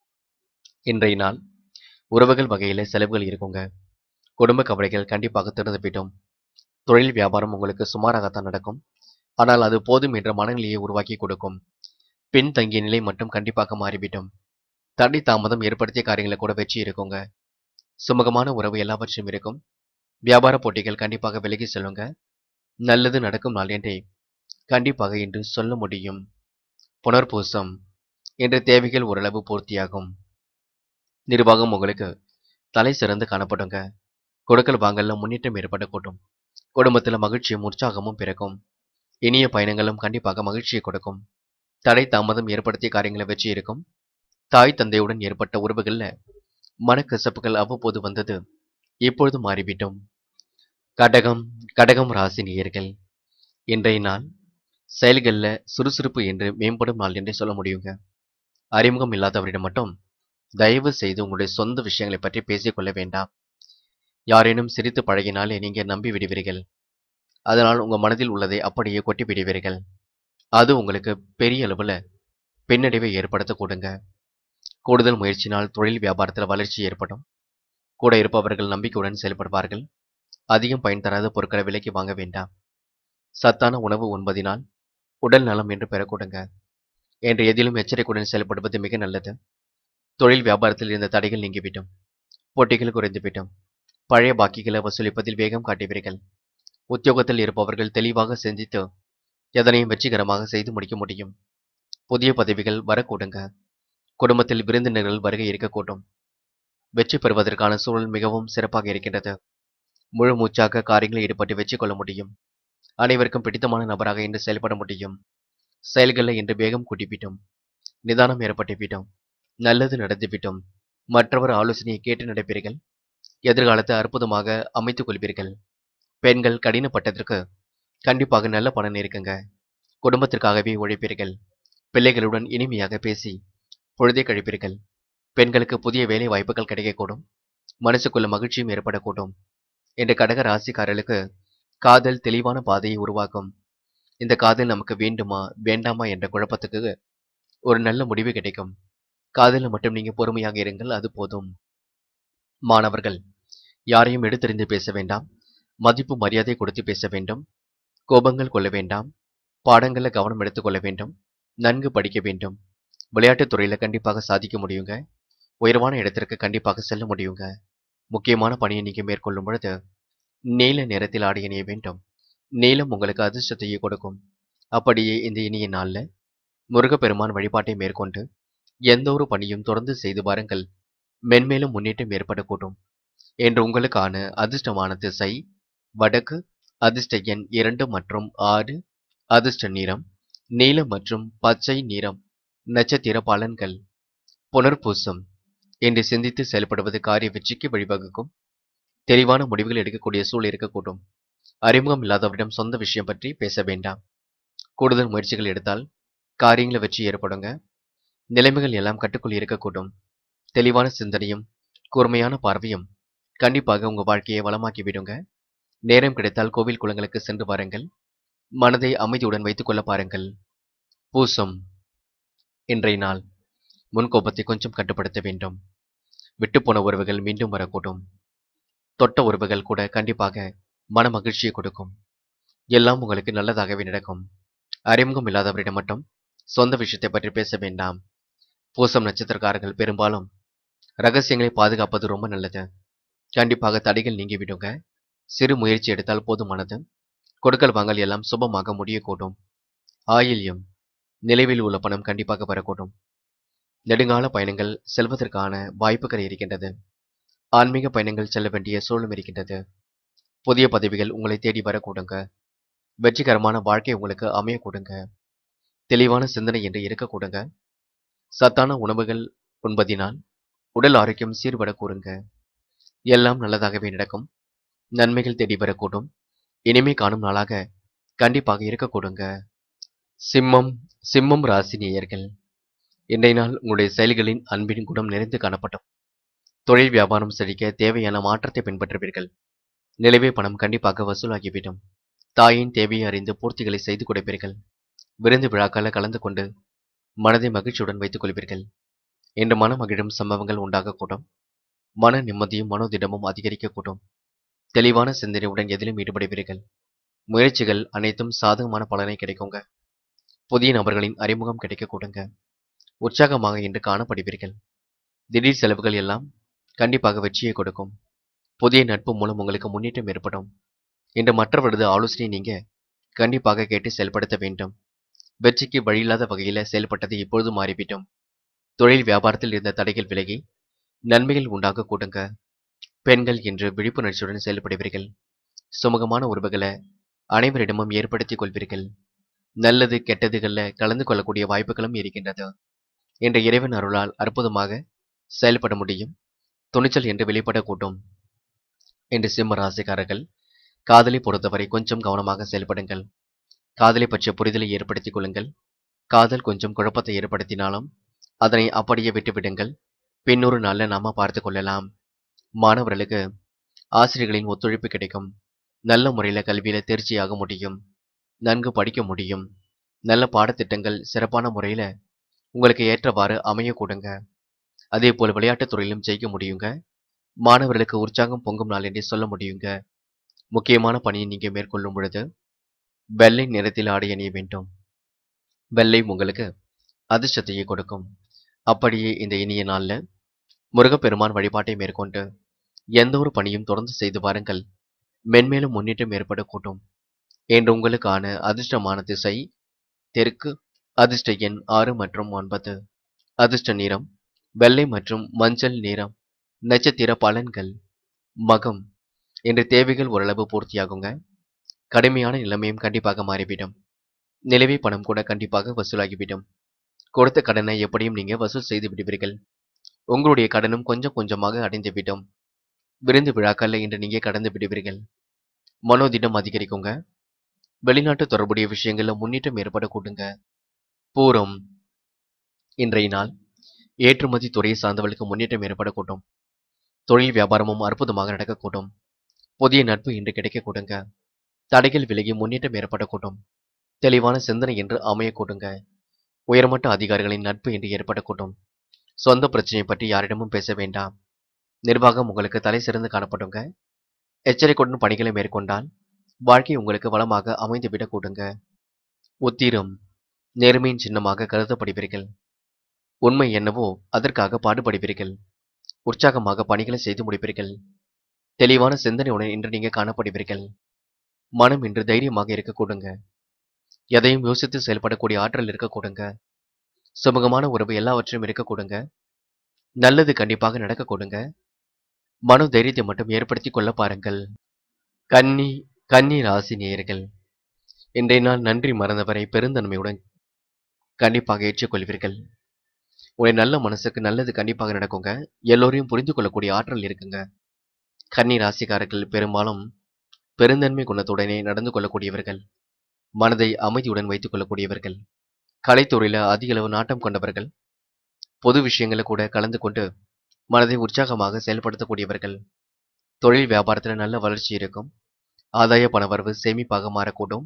இன்றைய நாள் உறவுகள் வகையில் செலவுகள் இருக்குங்க குடும்ப கவலைகள் கண்டிப்பாக திறந்துவிட்டோம் தொழில் வியாபாரம் உங்களுக்கு சுமாராகத்தான் நடக்கும் ஆனால் அது போதும் என்ற மனநிலையை உருவாக்கி கொடுக்கும் பின் தங்கிய நிலை மட்டும் கண்டிப்பாக மாறிவிடும் தடை தாமதம் ஏற்படுத்திய காரியங்களை கூட வெற்றி இருக்குங்க சுமூகமான உறவு எல்லாவற்றையும் இருக்கும் வியாபார போட்டிகள் கண்டிப்பாக விலகி செல்லுங்க நல்லது நடக்கும் நாள் என்றே கண்டிப்பாக இன்று சொல்ல முடியும் புனர்பூசம் என்ற தேவைகள் ஓரளவு பூர்த்தியாகும் நிர்வாகம் உங்களுக்கு தலை சிறந்து காணப்படுங்க கொடுக்கல் வாங்கல்ல முன்னேற்றம் ஏற்படக்கூடும் குடும்பத்தில் மகிழ்ச்சியும் உற்சாகமும் பிறக்கும் இனிய பயணங்களும் கண்டிப்பாக மகிழ்ச்சியை கொடுக்கும் தடை தாமதம் ஏற்படுத்திய காரியங்களை வெற்றி இருக்கும் தாய் தந்தையுடன் ஏற்பட்ட உறவுகள்ல மனக்கசப்புகள் அவ்வப்போது வந்தது இப்பொழுது மாறிவிட்டோம் கடகம் கடகம் ராசி நேயர்கள் இன்றைய நாள் செயல்களில் சுறுசுறுப்பு என்று மேம்படும் நாள் என்றே சொல்ல முடியுங்க அறிமுகம் இல்லாதவரிடம் மட்டும் தயவு செய்து உங்களுடைய சொந்த விஷயங்களை பற்றி பேசிக்கொள்ள வேண்டாம் யாரேனும் சிரித்து பழகினாலே நீங்க நம்பி விடுவீர்கள் அதனால் உங்க மனதில் உள்ளதை அப்படியே கொட்டி விடுவீர்கள் அது உங்களுக்கு பெரிய அளவுல பின்னடைவை ஏற்படுத்த கொடுங்க கூடுதல் முயற்சினால் தொழில் வியாபாரத்தில் வளர்ச்சி ஏற்படும் கூட இருப்பவர்கள் நம்பிக்கையுடன் செயல்படுவார்கள் அதிகம் பயன் தராத பொருட்களை விலைக்கு வாங்க வேண்டாம் சத்தான உணவு உண்பதினால் உடல் நலம் என்று பெறக்கூடுங்க என்று எதிலும் எச்சரிக்கையுடன் செயல்படுவது மிக நல்லது தொழில் வியாபாரத்தில் இருந்த தடைகள் நீங்கிவிட்டோம் போட்டிகள் குறைந்துவிட்டோம் பழைய பாக்கிகளை வசூலிப்பதில் வேகம் காட்டுவீர்கள் உத்தியோகத்தில் இருப்பவர்கள் தெளிவாக சிந்தித்து எதனையும் வெற்றிகரமாக செய்து முடிக்க முடியும் புதிய பதவிகள் வரக்கூடுங்க குடும்பத்தில் விருந்தினர்கள் வருகை இருக்கக்கூடும் வெற்றி பெறுவதற்கான சூழல் மிகவும் சிறப்பாக இருக்கின்றது முழு மூச்சாக காரியங்களில் ஈடுபட்டு வெற்றி கொள்ள முடியும் அனைவருக்கும் பிடித்தமான நபராக இன்று செயல்பட முடியும் செயல்களில் இன்று வேகம் கூட்டிவிட்டோம் நிதானம் ஏற்பட்டுவிட்டோம் நல்லது நடந்துவிட்டோம் மற்றவர் ஆலோசனையை கேட்டு நடப்பீர்கள் எதிர்காலத்தை அற்புதமாக அமைத்துக் கொள்வீர்கள் பெண்கள் கடினப்பட்டதற்கு கண்டிப்பாக நல்ல பலன் இருக்குங்க குடும்பத்திற்காகவே உழைப்பீர்கள் பிள்ளைகளுடன் இனிமையாக பேசி பொழுதை கழிப்பீர்கள் பெண்களுக்கு புதிய வேலை வாய்ப்புகள் கிடைக்கக்கூடும் மனசுக்குள்ள மகிழ்ச்சியும் ஏற்படக்கூடும் என்ற கடக ராசிக்காரர்களுக்கு காதல் தெளிவான பாதையை உருவாக்கும் இந்த காதல் நமக்கு வேண்டுமா வேண்டாமா என்ற குழப்பத்துக்கு ஒரு நல்ல முடிவு கிடைக்கும் காதலில் மட்டும் நீங்க பொறுமையாக இருங்கள் அது போதும் மாணவர்கள் யாரையும் எடுத்தறிந்து பேச வேண்டாம் மதிப்பு மரியாதை கொடுத்து பேச வேண்டும் கோபங்கள் கொள்ள வேண்டாம் பாடங்கள்ல கவனம் எடுத்துக் கொள்ள வேண்டும் நன்கு படிக்க வேண்டும் விளையாட்டுத் துறையில கண்டிப்பாக சாதிக்க முடியுங்க உயர்வான இடத்திற்கு கண்டிப்பாக செல்ல முடியுங்க முக்கியமான பணியை நீங்க மேற்கொள்ளும் பொழுது நீல நிறத்தில் ஆடை அணிய வேண்டும் நீலம் உங்களுக்கு அதிர்ஷ்டத்தையே கொடுக்கும் அப்படியே இந்த இனிய நாள்ல முருகப்பெருமான் வழிபாட்டை மேற்கொண்டு எந்த ஒரு பணியும் தொடர்ந்து செய்து பாருங்கள் மென்மேலும் முன்னேற்றம் ஏற்படக்கூடும் என்று உங்களுக்கான அதிர்ஷ்டமான திசை வடக்கு அதிர்ஷ்ட எண் இரண்டு மற்றும் ஆறு அதிர்ஷ்ட நிறம் நீலம் மற்றும் பச்சை நிறம் நட்சத்திர பலன்கள் புனர்பூசம் என்று சிந்தித்து செயல்படுவது காரிய வெற்றிக்கு வழிவகுக்கும் தெளிவான முடிவுகள் எடுக்கக்கூடிய சூழல் இருக்கக்கூடும் அறிமுகம் இல்லாதவரிடம் சொந்த விஷயம் பற்றி பேச வேண்டாம் கூடுதல் முயற்சிகள் எடுத்தால் காரியங்கள வெற்றி ஏற்படுங்க நிலைமைகள் எல்லாம் கட்டுக்குள் இருக்கக்கூடும் தெளிவான சிந்தனையும் கூர்மையான பார்வையும் கண்டிப்பாக உங்க வாழ்க்கையை வளமாக்கி விடுங்க நேரம் கிடைத்தால் கோவில் குளங்களுக்கு சென்று பாருங்கள் மனதை அமைதியுடன் வைத்துக் கொள்ள பாருங்கள் பூசம் இன்றைய நாள் முன்கோபத்தை கொஞ்சம் கட்டுப்படுத்த வேண்டும் விட்டுப்போன உறவுகள் மீண்டும் வரக்கூடும் தொட்ட உறவுகள் கூட கண்டிப்பாக மன மகிழ்ச்சியை கொடுக்கும் எல்லாம் உங்களுக்கு நல்லதாகவே நடக்கும் அறிமுகம் இல்லாதவரிடம் மட்டும் சொந்த விஷயத்தை பற்றி பேச வேண்டாம் பூசம் நட்சத்திரக்காரர்கள் பெரும்பாலும் ரகசியங்களை பாதுகாப்பது ரொம்ப நல்லது கண்டிப்பாக தடைகள் நீங்கி விடுங்க சிறு முயற்சி எடுத்தால் போதுமானது கொடுக்கல் வாங்கல் எல்லாம் சுபமாக முடியக்கூடும் ஆயில்யம் நிலைவில் உள்ள பணம் கண்டிப்பாக வரக்கூடும் நெடுங்கால பயணங்கள் செல்வதற்கான வாய்ப்புகள் இருக்கின்றது ஆன்மீக பயணங்கள் செல்ல வேண்டிய சூழலும் இருக்கின்றது புதிய பதவிகள் உங்களை தேடி வரக்கூடுங்க வெற்றிகரமான வாழ்க்கை உங்களுக்கு அமைய கொடுங்க தெளிவான சிந்தனை என்று இருக்க கொடுங்க சத்தான உணவுகள் உண்பதினால் உடல் ஆரோக்கியம் சீர்பட கூறுங்க எல்லாம் நல்லதாகவே நடக்கும் நன்மைகள் தேடி வரக்கூடும் இனிமை காணும் நாளாக கண்டிப்பாக இருக்க கொடுங்க சிம்மம் சிம்மம் ராசி நேயர்கள் இன்றைய நாள் உங்களுடைய செயல்களின் அன்பின் குணம் நிறைந்து காணப்படும் தொழில் வியாபாரம் செழிக்க தேவையான மாற்றத்தை பின்பற்றுவீர்கள் நிலவே பணம் கண்டிப்பாக வசூலாகிவிடும் தாயின் தேவையை அறிந்து பூர்த்திகளை செய்து கொடுப்பீர்கள் விருந்து விழாக்களில் கலந்து கொண்டு மனதை மகிழ்ச்சியுடன் வைத்துக் கொள்வீர்கள் இன்று மன மகிழும் சம்பவங்கள் உண்டாகக்கூடும் மன நிம்மதியும் மனோதிடமும் அதிகரிக்கக்கூடும் தெளிவான சிந்தனையுடன் எதிலும் ஈடுபடுவீர்கள் முயற்சிகள் அனைத்தும் சாதகமான பலனை கிடைக்குங்க புதிய நபர்களின் அறிமுகம் கிடைக்க கொடுங்க உற்சாகமாக இன்று காணப்படுவீர்கள் திடீர் செலவுகள் எல்லாம் கண்டிப்பாக வெற்றியை கொடுக்கும் புதிய நட்பு மூலம் உங்களுக்கு முன்னேற்றம் ஏற்படும் இன்று மற்றவரது ஆலோசனை நீங்க கண்டிப்பாக கேட்டு செயல்படுத்த வேண்டும் வெற்றிக்கு வழியில்லாத வகையில செயல்பட்டது இப்பொழுது மாறிவிட்டோம் தொழில் வியாபாரத்தில் இருந்த தடைகள் விலகி நன்மைகள் உண்டாக கூடுங்க பெண்கள் இன்று விழிப்புணர்ச்சியுடன் செயல்படுவீர்கள் சுமூகமான உறவுகளை அனைவரிடமும் ஏற்படுத்திக் கொள்வீர்கள் நல்லது கெட்டதுகள்ல கலந்து கொள்ளக்கூடிய வாய்ப்புகளும் இருக்கின்றது என்ற இறைவன் அருளால் அற்புதமாக செயல்பட முடியும் துணிச்சல் என்று வெளிப்படக்கூடும் என்று சிம்ம ராசிக்காரர்கள் காதலை பொறுத்தவரை கொஞ்சம் கவனமாக செயல்படுங்கள் காதலை பற்றிய புரிதலை ஏற்படுத்திக் கொள்ளுங்கள் காதல் கொஞ்சம் குழப்பத்தை ஏற்படுத்தினாலும் அதனை அப்படியே விட்டுவிடுங்கள் பின்னொரு நாள்ல நாம பார்த்து கொள்ளலாம் மாணவர்களுக்கு ஆசிரியர்களின் ஒத்துழைப்பு கிடைக்கும் நல்ல முறையில கல்வியில தேர்ச்சியாக முடியும் நன்கு படிக்க முடியும் நல்ல பாடத்திட்டங்கள் சிறப்பான முறையில உங்களுக்கு ஏற்றவாறு அமைய கூடுங்க அதே போல் விளையாட்டுத் துறையிலும் ஜெயிக்க முடியுங்க மாணவர்களுக்கு உற்சாகம் பொங்கும் நாள் என்றே சொல்ல முடியுங்க முக்கியமான பணியை நீங்க மேற்கொள்ளும் பொழுது வெள்ளை நிறத்தில் ஆடை அணிய வேண்டும் வெள்ளை உங்களுக்கு அதிர்ஷ்டத்தையே கொடுக்கும் அப்படியே இந்த இனிய நாள்ல முருகப்பெருமான் வழிபாட்டை மேற்கொண்டு எந்த ஒரு பணியும் தொடர்ந்து செய்து பாருங்கள் மென்மேலும் முன்னேற்றம் ஏற்படக்கூடும் என்று உங்களுக்கான அதிர்ஷ்டமான திசை தெற்கு அதிர்ஷ்ட எண் ஆறு மற்றும் ஒன்பது அதிர்ஷ்ட நிறம் வெள்ளை மற்றும் மஞ்சள் நிறம் நட்சத்திர பலன்கள் மகம் என்ற தேவைகள் ஓரளவு பூர்த்தியாகுங்க கடுமையான நிலைமையும் கண்டிப்பாக மாறிவிடும் நிலவே பணம் கூட கண்டிப்பாக வசூலாகிவிடும் கொடுத்த கடனை எப்படியும் நீங்க வசூல் செய்து விடுவீர்கள் உங்களுடைய கடனும் கொஞ்சம் கொஞ்சமாக அடைந்துவிடும் விருந்து விழாக்கள்ல இன்று நீங்க கடந்து விடுவீர்கள் மனோதிடம் அதிகரிக்குங்க வெளிநாட்டு தொடர்புடைய விஷயங்கள்ல முன்னேற்றம் ஏற்பட கூடுங்க பூரம் இன்றைய நாள் ஏற்றுமதி துறையை சார்ந்தவர்களுக்கு முன்னேற்றம் ஏற்படக்கூடும் தொழில் வியாபாரமும் அற்புதமாக நடக்கக்கூடும் புதிய நட்பு இன்று கிடைக்கக்கூடுங்க தடைகள் விலகி முன்னேற்றம் ஏற்படக்கூடும் தெளிவான சிந்தனை என்று அமையக்கூடுங்க உயர்மட்ட அதிகாரிகளின் நட்பு என்று ஏற்படக்கூடும் சொந்த பிரச்சனை பற்றி யாரிடமும் பேச வேண்டாம் நிர்வாகம் உங்களுக்கு தலை சிறந்து காணப்படுங்க எச்சரிக்கையுடன் பணிகளை மேற்கொண்டால் வாழ்க்கை உங்களுக்கு வளமாக அமைந்துவிடக் கூடுங்க உத்திரம் நேர்மையின் சின்னமாக கருதப்படுவீர்கள் உண்மை என்னவோ அதற்காக பாடுபடுவீர்கள் உற்சாகமாக பணிகளை செய்து முடிப்பீர்கள் தெளிவான சிந்தனையுடன் இன்று நீங்க காணப்படுவீர்கள் மனம் இன்று தைரியமாக இருக்க கூடுங்க எதையும் யோசித்து செயல்படக்கூடிய ஆற்றல் இருக்க கூடுங்க சுமூகமான உறவு எல்லாவற்றையும் இருக்க கூடுங்க நல்லது கண்டிப்பாக நடக்க கூடுங்க மனோ தைரியத்தை மட்டும் ஏற்படுத்தி கொள்ள பாருங்கள் கன்னி கன்னி ராசி நேயர்கள் இன்றைய நாள் நன்றி மறந்தவரை பெருந்தன்மையுடன் கண்டிப்பாக ஏற்றுக்கொள்வீர்கள் உடைய நல்ல மனசுக்கு நல்லது கண்டிப்பாக நடக்குங்க எல்லோரையும் புரிந்து கொள்ளக்கூடிய ஆற்றல் இருக்குங்க கன்னி ராசிக்காரர்கள் பெரும்பாலும் பெருந்தன்மை குணத்துடனே நடந்து கொள்ளக்கூடியவர்கள் மனதை அமைதியுடன் வைத்துக் கொள்ளக்கூடியவர்கள் கலைத்துறையில அதிக அளவு நாட்டம் கொண்டவர்கள் பொது விஷயங்களை கூட கலந்து கொண்டு மனதை உற்சாகமாக செயல்படுத்தக்கூடியவர்கள் தொழில் வியாபாரத்தில் நல்ல வளர்ச்சி இருக்கும் ஆதாய பணவரவு சேமிப்பாக மாறக்கூடும்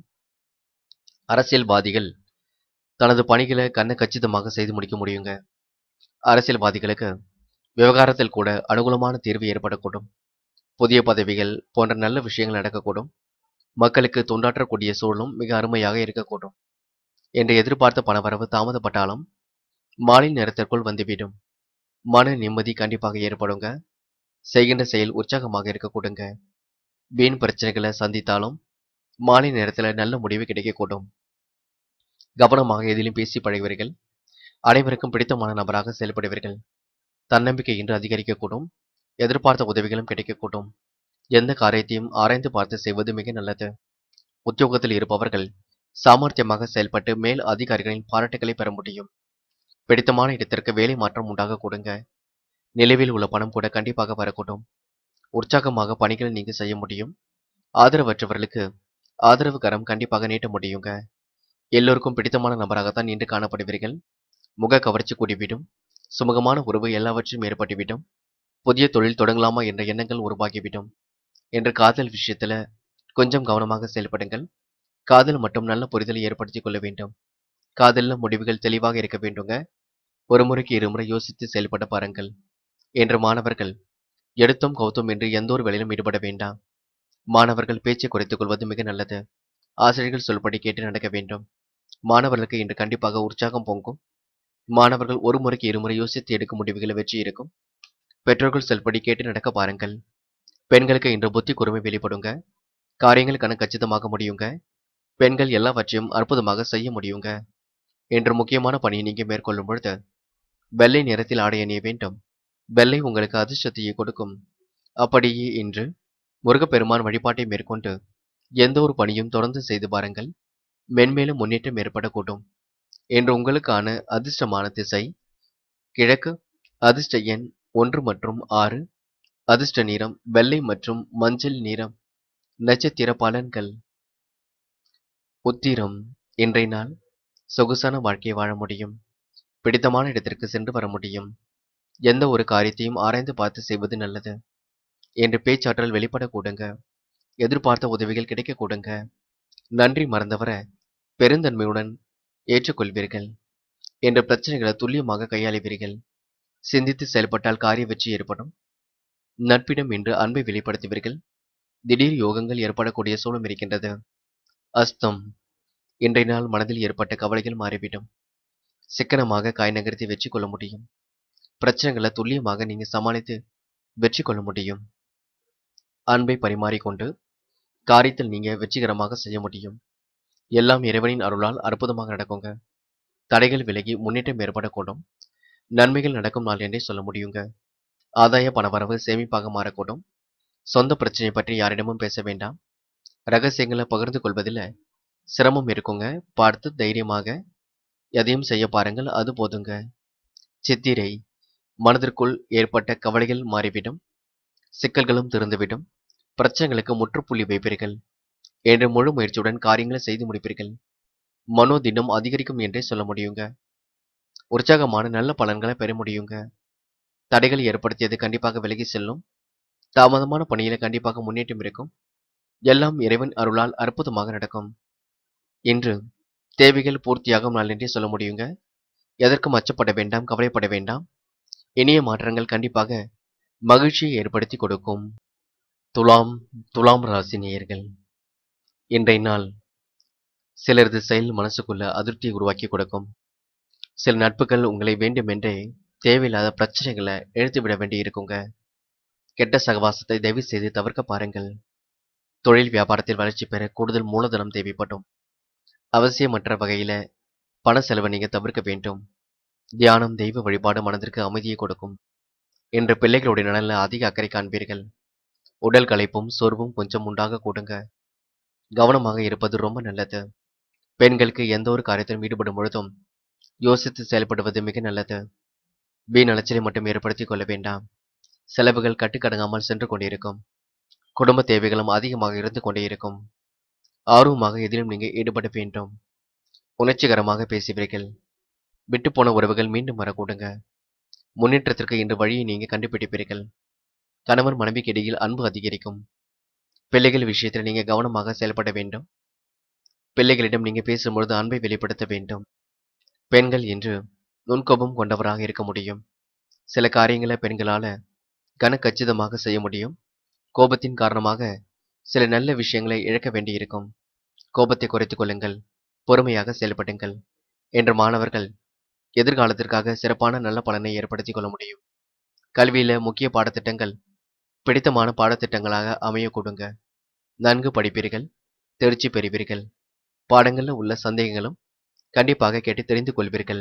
அரசியல்வாதிகள் தனது பணிகளை கண்ண கச்சிதமாக செய்து முடிக்க முடியுங்க அரசியல்வாதிகளுக்கு விவகாரத்தில் கூட அனுகூலமான தீர்வு ஏற்படக்கூடும் புதிய பதவிகள் போன்ற நல்ல விஷயங்கள் நடக்கக்கூடும் மக்களுக்கு தொண்டாற்றக்கூடிய சூழலும் மிக அருமையாக இருக்கக்கூடும் என்று எதிர்பார்த்த பணவரவு தாமதப்பட்டாலும் மாலை நேரத்திற்குள் வந்துவிடும் மன நிம்மதி கண்டிப்பாக ஏற்படுங்க செய்கின்ற செயல் உற்சாகமாக இருக்கக்கூடுங்க வீண் பிரச்சனைகளை சந்தித்தாலும் மாலை நேரத்தில் நல்ல முடிவு கிடைக்கக்கூடும் கவனமாக எதிலும் பேசி பழகுவீர்கள் அனைவருக்கும் பிடித்தமான நபராக செயல்படுவீர்கள் தன்னம்பிக்கை இன்று அதிகரிக்கக்கூடும் எதிர்பார்த்த உதவிகளும் கிடைக்கக்கூடும் எந்த காரியத்தையும் ஆராய்ந்து பார்த்து செய்வது மிக நல்லது உத்தியோகத்தில் இருப்பவர்கள் சாமர்த்தியமாக செயல்பட்டு மேல் அதிகாரிகளின் பாராட்டுகளை பெற முடியும் பிடித்தமான இடத்திற்கு வேலை மாற்றம் உண்டாக கூடுங்க நிலவில் உள்ள பணம் கூட கண்டிப்பாக வரக்கூடும் உற்சாகமாக பணிகளை நீங்க செய்ய முடியும் ஆதரவற்றவர்களுக்கு ஆதரவு கரம் கண்டிப்பாக நீட்ட முடியுங்க எல்லோருக்கும் பிடித்தமான நபராகத்தான் இன்று காணப்படுவீர்கள் முக கவர்ச்சி கூடிவிடும் சுமூகமான உறவு எல்லாவற்றையும் ஏற்பட்டுவிடும் புதிய தொழில் தொடங்கலாமா என்ற எண்ணங்கள் உருவாகிவிடும் என்று காதல் விஷயத்துல கொஞ்சம் கவனமாக செயல்படுங்கள் காதல் மட்டும் நல்ல புரிதலை ஏற்படுத்திக் கொள்ள வேண்டும் காதலில் முடிவுகள் தெளிவாக இருக்க வேண்டுங்க ஒரு முறைக்கு இருமுறை யோசித்து செயல்பட பாருங்கள் என்று மாணவர்கள் எடுத்தும் கௌத்தும் என்று எந்த ஒரு வேலையிலும் ஈடுபட வேண்டாம் மாணவர்கள் பேச்சை குறைத்துக் கொள்வது மிக நல்லது ஆசிரியர்கள் சொல்படி கேட்டு நடக்க வேண்டும் மாணவர்களுக்கு இன்று கண்டிப்பாக உற்சாகம் பொங்கும் மாணவர்கள் ஒரு முறைக்கு இருமுறை யோசித்து எடுக்கும் முடிவுகளை வெற்றி இருக்கும் பெற்றோர்கள் சொல்படி கேட்டு நடக்க பாருங்கள் பெண்களுக்கு இன்று புத்தி கூர்மை வெளிப்படுங்க காரியங்கள் கணக்கு கச்சிதமாக முடியுங்க பெண்கள் எல்லாவற்றையும் அற்புதமாக செய்ய முடியுங்க என்று முக்கியமான பணியை நீங்க மேற்கொள்ளும் பொழுது வெள்ளை நிறத்தில் ஆடை அணிய வேண்டும் வெள்ளை உங்களுக்கு அதிர்ஷ்டத்தையே கொடுக்கும் அப்படியே இன்று முருகப்பெருமான் வழிபாட்டை மேற்கொண்டு எந்த ஒரு பணியும் தொடர்ந்து செய்து பாருங்கள் மென்மேலும் முன்னேற்றம் ஏற்படக்கூடும் என்று உங்களுக்கான அதிர்ஷ்டமான திசை கிழக்கு அதிர்ஷ்ட எண் ஒன்று மற்றும் ஆறு அதிர்ஷ்ட நிறம் வெள்ளை மற்றும் மஞ்சள் நிறம் நட்சத்திர பலன்கள் உத்திரம் இன்றைய நாள் சொகுசான வாழ்க்கையை வாழ முடியும் பிடித்தமான இடத்திற்கு சென்று வர முடியும் எந்த ஒரு காரியத்தையும் ஆராய்ந்து பார்த்து செய்வது நல்லது என்று பேச்சாற்றல் வெளிப்பட கூடுங்க எதிர்பார்த்த உதவிகள் கிடைக்க கூடுங்க நன்றி மறந்தவர பெருந்தன்மையுடன் ஏற்றுக்கொள்வீர்கள் என்ற பிரச்சனைகளை துல்லியமாக கையாளுவீர்கள் சிந்தித்து செயல்பட்டால் காரிய வெற்றி ஏற்படும் நட்பிடம் என்று அன்பை வெளிப்படுத்துவீர்கள் திடீர் யோகங்கள் ஏற்படக்கூடிய சூழம் இருக்கின்றது அஸ்தம் இன்றைய நாள் மனதில் ஏற்பட்ட கவலைகள் மாறிவிடும் சிக்கனமாக காய் நகர்த்தி வெற்றி கொள்ள முடியும் பிரச்சனைகளை துல்லியமாக நீங்க சமாளித்து வெற்றி கொள்ள முடியும் அன்பை பரிமாறிக்கொண்டு காரியத்தில் நீங்க வெற்றிகரமாக செய்ய முடியும் எல்லாம் இறைவனின் அருளால் அற்புதமாக நடக்குங்க தடைகள் விலகி முன்னேற்றம் ஏற்படக்கூடும் நன்மைகள் நடக்கும் நாள் என்றே சொல்ல முடியுங்க ஆதாய பணவரவு சேமிப்பாக மாறக்கூடும் சொந்த பிரச்சனை பற்றி யாரிடமும் பேச வேண்டாம் ரகசியங்களை பகிர்ந்து கொள்வதில் சிரமம் இருக்குங்க பார்த்து தைரியமாக எதையும் செய்ய பாருங்கள் அது போதுங்க சித்திரை மனதிற்குள் ஏற்பட்ட கவலைகள் மாறிவிடும் சிக்கல்களும் திறந்துவிடும் பிரச்சனைகளுக்கு முற்றுப்புள்ளி வைப்பீர்கள் என்ற முழு முயற்சியுடன் காரியங்களை செய்து முடிப்பீர்கள் மனோ தினம் அதிகரிக்கும் என்றே சொல்ல முடியுங்க உற்சாகமான நல்ல பலன்களை பெற முடியுங்க தடைகள் ஏற்படுத்தியது கண்டிப்பாக விலகி செல்லும் தாமதமான பணியில கண்டிப்பாக முன்னேற்றம் இருக்கும் எல்லாம் இறைவன் அருளால் அற்புதமாக நடக்கும் இன்று தேவைகள் பூர்த்தியாகும் நாள் என்றே சொல்ல முடியுங்க எதற்கும் அச்சப்பட வேண்டாம் கவலைப்பட வேண்டாம் இனிய மாற்றங்கள் கண்டிப்பாக மகிழ்ச்சியை ஏற்படுத்தி கொடுக்கும் துலாம் துலாம் ராசி நேயர்கள் இன்றைய நாள் சிலரது செயல் மனசுக்குள்ள அதிருப்தியை உருவாக்கி கொடுக்கும் சில நட்புகள் உங்களை வேண்டுமென்றே தேவையில்லாத பிரச்சனைகளை இழுத்து விட வேண்டி இருக்குங்க கெட்ட சகவாசத்தை தயவு செய்து தவிர்க்க பாருங்கள் தொழில் வியாபாரத்தில் வளர்ச்சி பெற கூடுதல் மூலதனம் தேவைப்படும் அவசியமற்ற வகையில பண செலவை நீங்க தவிர்க்க வேண்டும் தியானம் தெய்வ வழிபாடு மனதிற்கு அமைதியை கொடுக்கும் இன்று பிள்ளைகளுடைய நலனில் அதிக அக்கறை காண்பீர்கள் உடல் களைப்பும் சோர்வும் கொஞ்சம் உண்டாக கூடுங்க கவனமாக இருப்பது ரொம்ப நல்லது பெண்களுக்கு எந்த ஒரு காரியத்திலும் ஈடுபடும் பொழுதும் யோசித்து செயல்படுவது மிக நல்லது வீண் அலைச்சலை மட்டும் ஏற்படுத்திக் கொள்ள வேண்டாம் செலவுகள் கட்டுக்கடங்காமல் சென்று கொண்டிருக்கும் குடும்ப தேவைகளும் அதிகமாக இருந்து கொண்டே இருக்கும் ஆர்வமாக எதிலும் நீங்க ஈடுபட வேண்டும் உணர்ச்சிகரமாக பேசுவீர்கள் விட்டுப்போன உறவுகள் மீண்டும் வரக்கூடுங்க முன்னேற்றத்திற்கு இன்று வழியை நீங்க கண்டுபிடிப்பீர்கள் கணவன் மனைவிக்கு இடையில் அன்பு அதிகரிக்கும் பிள்ளைகள் விஷயத்தில் நீங்க கவனமாக செயல்பட வேண்டும் பிள்ளைகளிடம் நீங்க பேசும்பொழுது அன்பை வெளிப்படுத்த வேண்டும் பெண்கள் என்று நுண்கோபம் கொண்டவராக இருக்க முடியும் சில காரியங்களை பெண்களால கனக்கச்சிதமாக செய்ய முடியும் கோபத்தின் காரணமாக சில நல்ல விஷயங்களை இழக்க வேண்டியிருக்கும் கோபத்தை குறைத்துக் கொள்ளுங்கள் பொறுமையாக செயல்படுங்கள் என்ற மாணவர்கள் எதிர்காலத்திற்காக சிறப்பான நல்ல பலனை ஏற்படுத்திக் கொள்ள முடியும் கல்வியில முக்கிய பாடத்திட்டங்கள் பிடித்தமான பாடத்திட்டங்களாக அமைய கொடுங்க நன்கு படிப்பீர்கள் தேர்ச்சி பெறுவீர்கள் பாடங்கள்ல உள்ள சந்தேகங்களும் கண்டிப்பாக கேட்டு தெரிந்து கொள்வீர்கள்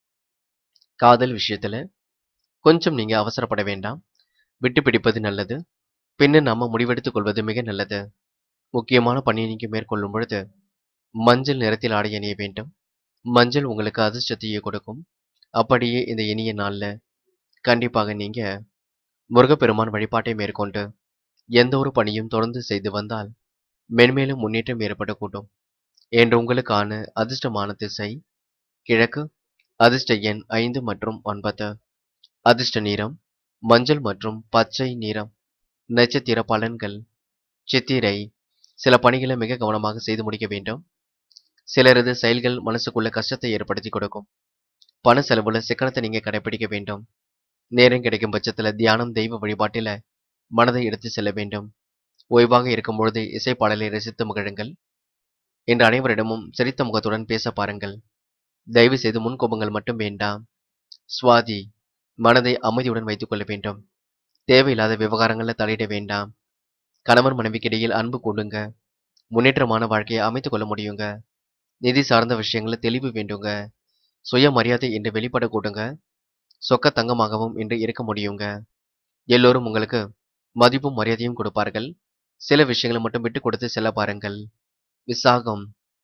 காதல் விஷயத்துல கொஞ்சம் நீங்க அவசரப்பட வேண்டாம் விட்டு பிடிப்பது நல்லது பின்னர் நாம முடிவெடுத்துக் கொள்வது மிக நல்லது முக்கியமான பணியை நீங்க மேற்கொள்ளும் பொழுது மஞ்சள் நிறத்தில் ஆடை அணிய வேண்டும் மஞ்சள் உங்களுக்கு அதிர்ஷ்டத்தையே கொடுக்கும் அப்படியே இந்த இனிய நாள்ல கண்டிப்பாக நீங்க முருகப்பெருமான் வழிபாட்டை மேற்கொண்டு எந்த ஒரு பணியும் தொடர்ந்து செய்து வந்தால் மென்மேலும் முன்னேற்றம் ஏற்படக்கூடும் என்று உங்களுக்கான அதிர்ஷ்டமான திசை கிழக்கு அதிர்ஷ்ட எண் ஐந்து மற்றும் ஒன்பது அதிர்ஷ்ட நிறம் மஞ்சள் மற்றும் பச்சை நிறம் நட்சத்திர பலன்கள் சித்திரை சில பணிகளை மிக கவனமாக செய்து முடிக்க வேண்டும் சிலரது செயல்கள் மனசுக்குள்ள கஷ்டத்தை ஏற்படுத்தி கொடுக்கும் பண செலவுல சிக்கனத்தை நீங்க கடைபிடிக்க வேண்டும் நேரம் கிடைக்கும் பட்சத்துல தியானம் தெய்வ வழிபாட்டில மனதை எடுத்து செல்ல வேண்டும் ஓய்வாக இருக்கும் பொழுது இசை பாடலை ரசித்து மகிழுங்கள் என்று அனைவரிடமும் சிரித்த முகத்துடன் பேச பாருங்கள் தயவு செய்து முன்கோபங்கள் மட்டும் வேண்டாம் சுவாதி மனதை அமைதியுடன் வைத்துக் கொள்ள வேண்டும் தேவையில்லாத விவகாரங்கள்ல தலையிட வேண்டாம் கணவன் மனைவிக்கு இடையில் அன்பு கொண்டுங்க முன்னேற்றமான வாழ்க்கையை அமைத்துக் கொள்ள முடியுங்க நிதி சார்ந்த விஷயங்கள தெளிவு வேண்டுங்க சுயமரியாதை என்று வெளிப்பட கூடுங்க சொக்க தங்கமாகவும் இன்று இருக்க முடியுங்க எல்லோரும் உங்களுக்கு மதிப்பும் மரியாதையும் கொடுப்பார்கள் சில விஷயங்களை மட்டும் விட்டு கொடுத்து செல்ல பாருங்கள் விசாகம்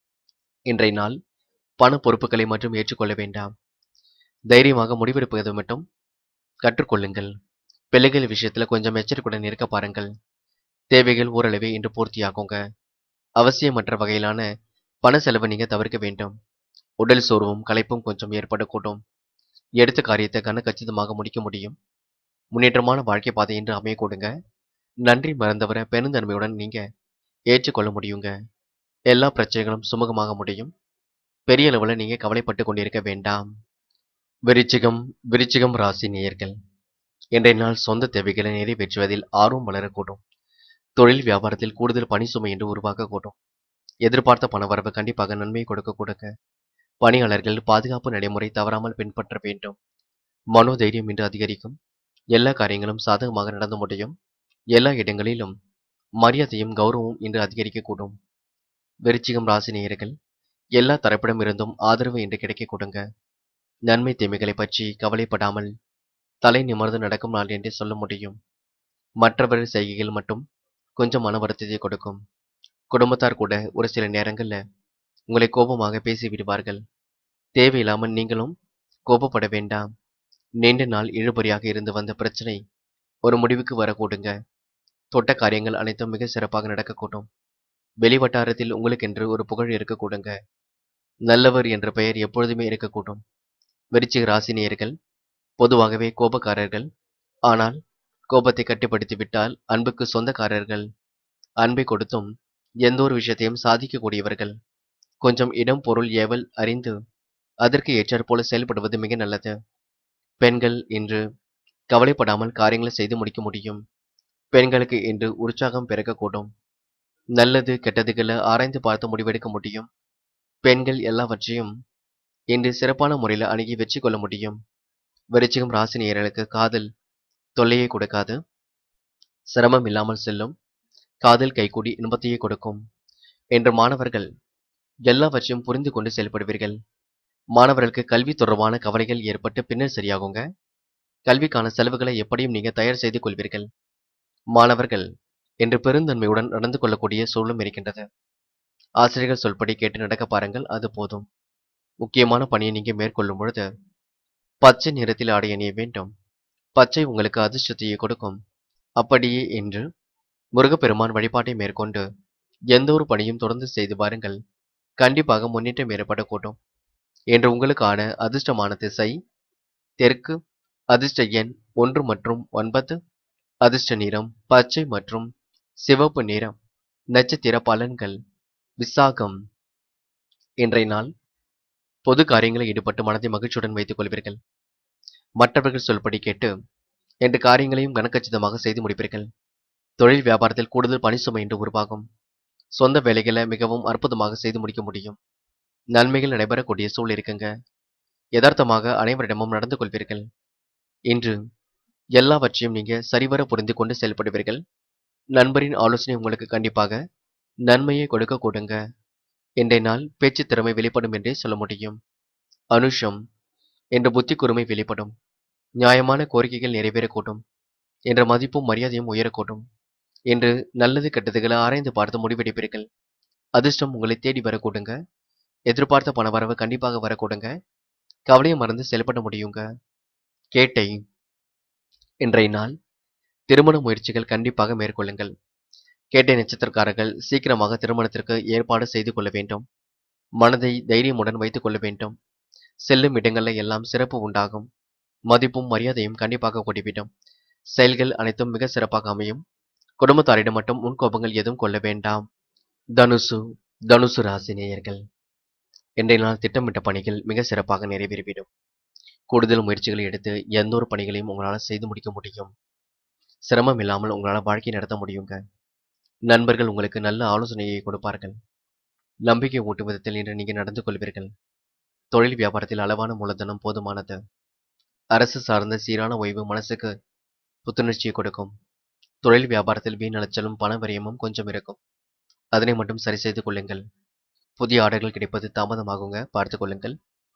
இன்றைய நாள் பண பொறுப்புகளை மட்டும் ஏற்றுக்கொள்ள வேண்டாம் தைரியமாக முடிவெடுப்பது மட்டும் கற்றுக்கொள்ளுங்கள் பிள்ளைகள் விஷயத்துல கொஞ்சம் எச்சரிக்கையுடன் இருக்க பாருங்கள் தேவைகள் ஓரளவே இன்று பூர்த்தியாகுங்க அவசியமற்ற வகையிலான பண செலவை நீங்க தவிர்க்க வேண்டும் உடல் சோர்வும் களைப்பும் கொஞ்சம் ஏற்படக்கூடும் எடுத்த காரியத்தை கன கச்சிதமாக முடிக்க முடியும் முன்னேற்றமான வாழ்க்கை பாதை என்று அமைய கொடுங்க நன்றி மறந்தவரை பெருந்தன்மையுடன் நீங்க ஏற்றுக்கொள்ள முடியுங்க எல்லா பிரச்சனைகளும் சுமூகமாக முடியும் பெரிய அளவில் நீங்க கவலைப்பட்டு கொண்டிருக்க வேண்டாம் விருச்சிகம் விருச்சிகம் ராசி நேயர்கள் இன்றைய நாள் சொந்த தேவைகளை நிறைவேற்றுவதில் ஆர்வம் வளரக்கூடும் தொழில் வியாபாரத்தில் கூடுதல் பணி சுமை என்று உருவாக்கக்கூடும் எதிர்பார்த்த பணவரவு கண்டிப்பாக நன்மை கொடுக்க கொடுக்க பணியாளர்கள் பாதுகாப்பு நடைமுறை தவறாமல் பின்பற்ற வேண்டும் மனோதைரியம் இன்று அதிகரிக்கும் எல்லா காரியங்களும் சாதகமாக நடந்து முடியும் எல்லா இடங்களிலும் மரியாதையும் கௌரவமும் இன்று அதிகரிக்கக்கூடும் விருச்சிகம் ராசி நேயர்கள் எல்லா தரப்பிடம் இருந்தும் ஆதரவு இன்று கிடைக்க கொடுங்க நன்மை தீமைகளை பற்றி கவலைப்படாமல் தலை நிமிர்ந்து நடக்கும் நாள் என்றே சொல்ல முடியும் மற்றவர் செய்கைகள் மட்டும் கொஞ்சம் மன வருத்தத்தை கொடுக்கும் குடும்பத்தார் கூட ஒரு சில நேரங்கள்ல உங்களை கோபமாக பேசி விடுவார்கள் தேவையில்லாமல் நீங்களும் கோபப்பட வேண்டாம் நீண்ட நாள் இழுபறியாக இருந்து வந்த பிரச்சனை ஒரு முடிவுக்கு வரக்கூடுங்க தொட்ட காரியங்கள் அனைத்தும் மிக சிறப்பாக நடக்கக்கூடும் வெளிவட்டாரத்தில் உங்களுக்கென்று ஒரு புகழ் இருக்கக்கூடுங்க நல்லவர் என்ற பெயர் எப்பொழுதுமே இருக்கக்கூடும் விருச்சிக ராசினியர்கள் பொதுவாகவே கோபக்காரர்கள் ஆனால் கோபத்தை கட்டுப்படுத்தி விட்டால் அன்புக்கு சொந்தக்காரர்கள் அன்பை கொடுத்தும் எந்த ஒரு விஷயத்தையும் சாதிக்கக்கூடியவர்கள் கொஞ்சம் இடம் பொருள் ஏவல் அறிந்து அதற்கு ஏற்றாற் போல செயல்படுவது மிக நல்லது பெண்கள் இன்று கவலைப்படாமல் காரியங்களை செய்து முடிக்க முடியும் பெண்களுக்கு இன்று உற்சாகம் பிறக்கக்கூடும் நல்லது கெட்டதுகளை ஆராய்ந்து பார்த்து முடிவெடுக்க முடியும் பெண்கள் எல்லாவற்றையும் இன்று சிறப்பான முறையில் அணுகி வெற்றி கொள்ள முடியும் விருச்சிகம் ராசி நேயர்களுக்கு காதல் தொல்லையை கொடுக்காது சிரமம் இல்லாமல் செல்லும் காதல் கைகூடி இன்பத்தையே கொடுக்கும் என்று மாணவர்கள் எல்லாவற்றையும் புரிந்து கொண்டு செயல்படுவீர்கள் மாணவர்களுக்கு கல்வி தொடர்பான கவலைகள் ஏற்பட்டு பின்னர் சரியாகுங்க கல்விக்கான செலவுகளை எப்படியும் நீங்க தயார் செய்து கொள்வீர்கள் மாணவர்கள் என்று பெருந்தன்மையுடன் நடந்து கொள்ளக்கூடிய சூழலும் இருக்கின்றது ஆசிரியர்கள் சொல்படி கேட்டு நடக்க பாருங்கள் அது போதும் முக்கியமான பணியை நீங்க மேற்கொள்ளும் பொழுது பச்சை நிறத்தில் ஆடை அணிய வேண்டும் பச்சை உங்களுக்கு அதிர்ஷ்டத்தையே கொடுக்கும் அப்படியே என்று முருகப்பெருமான் வழிபாட்டை மேற்கொண்டு எந்த ஒரு பணியும் தொடர்ந்து செய்து பாருங்கள் கண்டிப்பாக முன்னேற்றம் ஏற்படக்கூடும் என்று உங்களுக்கான அதிர்ஷ்டமான திசை தெற்கு அதிர்ஷ்ட எண் ஒன்று மற்றும் ஒன்பது அதிர்ஷ்ட நிறம் பச்சை மற்றும் சிவப்பு நிறம் நட்சத்திர பலன்கள் விசாகம் இன்றைய நாள் பொது காரியங்களில் ஈடுபட்டு மனதை மகிழ்ச்சியுடன் வைத்துக் கொள்வீர்கள் மற்றவர்கள் சொல்படி கேட்டு என்ற காரியங்களையும் கனக்கச்சிதமாக செய்து முடிப்பீர்கள் தொழில் வியாபாரத்தில் கூடுதல் பணி சுமை என்று உருவாகும் சொந்த வேலைகளை மிகவும் அற்புதமாக செய்து முடிக்க முடியும் நன்மைகள் நடைபெறக்கூடிய சூழல் இருக்குங்க யதார்த்தமாக அனைவரிடமும் நடந்து கொள்வீர்கள் இன்று எல்லாவற்றையும் நீங்க சரிவர புரிந்து கொண்டு செயல்படுவீர்கள் நண்பரின் ஆலோசனை உங்களுக்கு கண்டிப்பாக நன்மையை கொடுக்க கொடுங்க இன்றைய நாள் பேச்சு திறமை வெளிப்படும் என்றே சொல்ல முடியும் அனுஷம் என்ற புத்தி கூர்மை வெளிப்படும் நியாயமான கோரிக்கைகள் நிறைவேறக்கூடும் என்ற மதிப்பும் மரியாதையும் உயரக்கூடும் என்று நல்லது கெட்டதுகளை ஆராய்ந்து பார்த்து முடிவெடுப்பீர்கள் அதிர்ஷ்டம் உங்களை தேடி வரக்கூடுங்க எதிர்பார்த்த பண வரவு கண்டிப்பாக வரக்கூடுங்க கவலையை மறந்து செயல்பட முடியுங்க கேட்டை இன்றைய நாள் திருமண முயற்சிகள் கண்டிப்பாக மேற்கொள்ளுங்கள் கேட்டை நட்சத்திரக்காரர்கள் சீக்கிரமாக திருமணத்திற்கு ஏற்பாடு செய்து கொள்ள வேண்டும் மனதை தைரியமுடன் வைத்துக் கொள்ள வேண்டும் செல்லும் இடங்களில் எல்லாம் சிறப்பு உண்டாகும் மதிப்பும் மரியாதையும் கண்டிப்பாக கூடிவிடும் செயல்கள் அனைத்தும் மிக சிறப்பாக அமையும் குடும்பத்தாரிடம் மட்டும் முன்கோபங்கள் எதுவும் கொள்ள வேண்டாம் தனுசு தனுசு ராசி நேயர்கள் இன்றைய நாள் திட்டமிட்ட பணிகள் மிக சிறப்பாக நிறைவேறிவிடும் கூடுதல் முயற்சிகளை எடுத்து எந்த ஒரு பணிகளையும் உங்களால் செய்து முடிக்க முடியும் சிரமம் இல்லாமல் உங்களால் வாழ்க்கை நடத்த முடியுங்க நண்பர்கள் உங்களுக்கு நல்ல ஆலோசனையை கொடுப்பார்கள் நம்பிக்கை ஊட்டும் விதத்தில் இன்று நீங்கள் நடந்து கொள்வீர்கள் தொழில் வியாபாரத்தில் அளவான மூலதனம் போதுமானது அரசு சார்ந்த சீரான ஓய்வு மனசுக்கு புத்துணர்ச்சியை கொடுக்கும் தொழில் வியாபாரத்தில் வீண் அலைச்சலும் பண விரயமும் கொஞ்சம் இருக்கும் அதனை மட்டும் சரி செய்து கொள்ளுங்கள் புதிய ஆர்டர்கள் கிடைப்பது தாமதமாகுங்க பார்த்து கொள்ளுங்கள்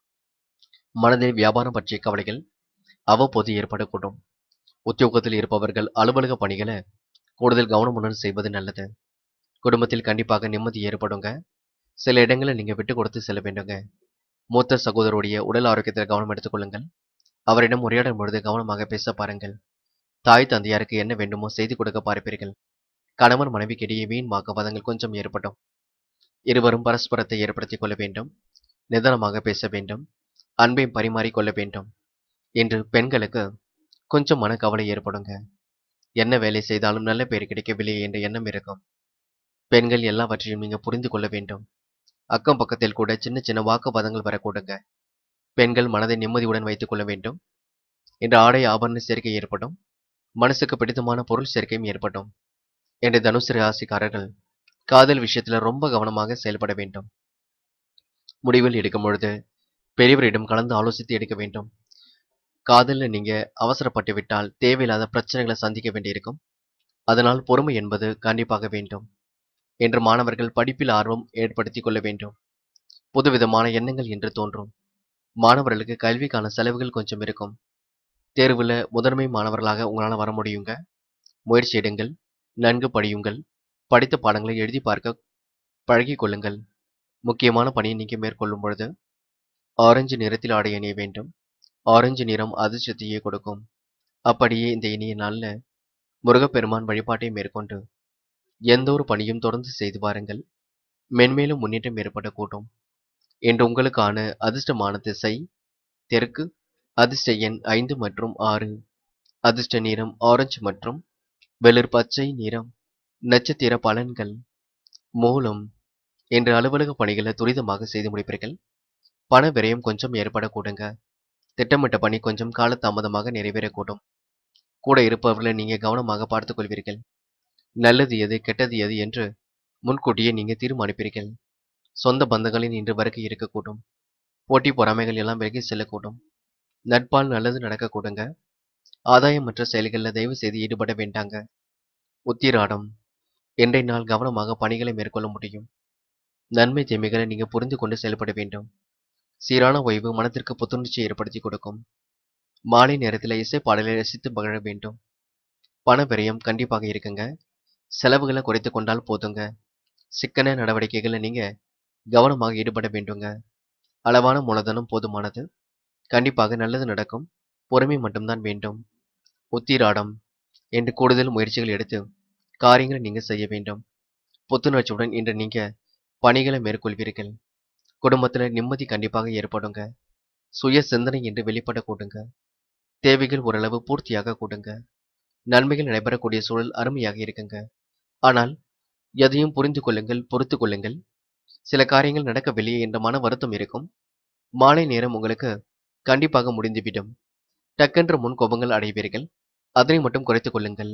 மனதில் வியாபாரம் பற்றிய கவலைகள் அவ்வப்போது ஏற்படக்கூடும் உத்தியோகத்தில் இருப்பவர்கள் அலுவலக பணிகளை கூடுதல் கவனமுடன் செய்வது நல்லது குடும்பத்தில் கண்டிப்பாக நிம்மதி ஏற்படுங்க சில இடங்களில் நீங்க விட்டு கொடுத்து செல்ல வேண்டுங்க மூத்த சகோதரருடைய உடல் ஆரோக்கியத்தில் கவனம் எடுத்துக்கொள்ளுங்கள் அவரிடம் உரையாடும் பொழுது கவனமாக பேச பாருங்கள் தாய் தந்தையாருக்கு என்ன வேண்டுமோ செய்து கொடுக்க பார்ப்பீர்கள் கணவன் மனைவிக்கு இடையே வீண் வாக்குவாதங்கள் கொஞ்சம் ஏற்படும் இருவரும் பரஸ்பரத்தை ஏற்படுத்திக் கொள்ள வேண்டும் நிதானமாக பேச வேண்டும் அன்பையும் பரிமாறிக் கொள்ள வேண்டும் என்று பெண்களுக்கு கொஞ்சம் மனக்கவலை ஏற்படுங்க என்ன வேலை செய்தாலும் நல்ல பேர் கிடைக்கவில்லை என்ற எண்ணம் இருக்கும் பெண்கள் எல்லாவற்றையும் நீங்க புரிந்து கொள்ள வேண்டும் அக்கம் பக்கத்தில் கூட சின்ன சின்ன வாக்குவாதங்கள் வரக்கூடுங்க பெண்கள் மனதை நிம்மதியுடன் வைத்துக் கொள்ள வேண்டும் என்ற ஆடை ஆபரண சேர்க்கை ஏற்படும் மனசுக்கு பிடித்தமான பொருள் சேர்க்கையும் ஏற்படும் என்ற தனுசு ராசிக்காரர்கள் காதல் விஷயத்துல ரொம்ப கவனமாக செயல்பட வேண்டும் முடிவில் எடுக்கும் பொழுது பெரியவரிடம் கலந்து ஆலோசித்து எடுக்க வேண்டும் காதலில் நீங்க அவசரப்பட்டு விட்டால் தேவையில்லாத பிரச்சனைகளை சந்திக்க வேண்டியிருக்கும் அதனால் பொறுமை என்பது கண்டிப்பாக வேண்டும் என்று மாணவர்கள் படிப்பில் ஆர்வம் ஏற்படுத்திக் கொள்ள வேண்டும் புதுவிதமான எண்ணங்கள் என்று தோன்றும் மாணவர்களுக்கு கல்விக்கான செலவுகள் கொஞ்சம் இருக்கும் தேர்வுல முதன்மை மாணவர்களாக உங்களால் வர முடியுங்க முயற்சி எடுங்கள் நன்கு படியுங்கள் படித்த பாடங்களை எழுதி பார்க்க பழகிக் கொள்ளுங்கள் முக்கியமான பணியை நீங்க மேற்கொள்ளும் பொழுது ஆரஞ்சு நிறத்தில் ஆடை அணிய வேண்டும் ஆரஞ்சு நிறம் அதிர்ஷ்டத்தையே கொடுக்கும் அப்படியே இந்த இனிய நாள்ல முருகப்பெருமான் வழிபாட்டை மேற்கொண்டு எந்த ஒரு பணியும் தொடர்ந்து செய்து பாருங்கள் மென்மேலும் முன்னேற்றம் ஏற்படக்கூடும் என்று உங்களுக்கான அதிர்ஷ்டமான திசை தெற்கு அதிர்ஷ்ட எண் ஐந்து மற்றும் ஆறு அதிர்ஷ்ட நிறம் ஆரஞ்சு மற்றும் வெளிர் பச்சை நிறம் நட்சத்திர பலன்கள் மூலம் என்ற அலுவலக பணிகளை துரிதமாக செய்து முடிப்பீர்கள் பண விரயம் கொஞ்சம் ஏற்படக்கூடுங்க திட்டமிட்ட பணி கொஞ்சம் காலதாமதமாக நிறைவேறக்கூடும் கூட இருப்பவர்களை நீங்க கவனமாக பார்த்துக் கொள்வீர்கள் நல்லது எது கெட்டது எது என்று முன்கூட்டியே நீங்க தீர்மானிப்பீர்கள் சொந்த பந்தங்களின் இன்று வருகை இருக்கக்கூடும் போட்டி பொறாமைகள் எல்லாம் விலகி செல்லக்கூடும் நட்பால் நல்லது நடக்கக்கூடுங்க ஆதாயமற்ற செயல்களில் தயவு செய்து ஈடுபட வேண்டாங்க உத்திராடம் இன்றைய நாள் கவனமாக பணிகளை மேற்கொள்ள முடியும் நன்மை தீமைகளை நீங்க புரிந்து கொண்டு செயல்பட வேண்டும் சீரான ஓய்வு மனத்திற்கு புத்துணர்ச்சி ஏற்படுத்தி கொடுக்கும் மாலை நேரத்தில் இசை பாடலை ரசித்து மகிழ வேண்டும் பண விரயம் கண்டிப்பாக இருக்குங்க செலவுகளை குறைத்து கொண்டால் போதுங்க சிக்கன நடவடிக்கைகளை நீங்க கவனமாக ஈடுபட வேண்டுங்க அளவான மூலதனம் போதுமானது கண்டிப்பாக நல்லது நடக்கும் பொறுமை மட்டும்தான் வேண்டும் உத்திராடம் என்று கூடுதல் முயற்சிகள் எடுத்து காரியங்களை நீங்க செய்ய வேண்டும் புத்துணர்ச்சியுடன் இன்று நீங்க பணிகளை மேற்கொள்வீர்கள் குடும்பத்தில் நிம்மதி கண்டிப்பாக ஏற்படுங்க சுய சிந்தனை என்று வெளிப்பட கூடுங்க தேவைகள் ஓரளவு பூர்த்தியாக கூடுங்க நன்மைகள் நடைபெறக்கூடிய சூழல் அருமையாக இருக்குங்க ஆனால் எதையும் புரிந்து கொள்ளுங்கள் பொறுத்து கொள்ளுங்கள் சில காரியங்கள் நடக்கவில்லையே என்ற மன வருத்தம் இருக்கும் மாலை நேரம் உங்களுக்கு கண்டிப்பாக முடிந்துவிடும் டக்கென்று முன் கோபங்கள் அடைவீர்கள் அதனை மட்டும் குறைத்துக் கொள்ளுங்கள்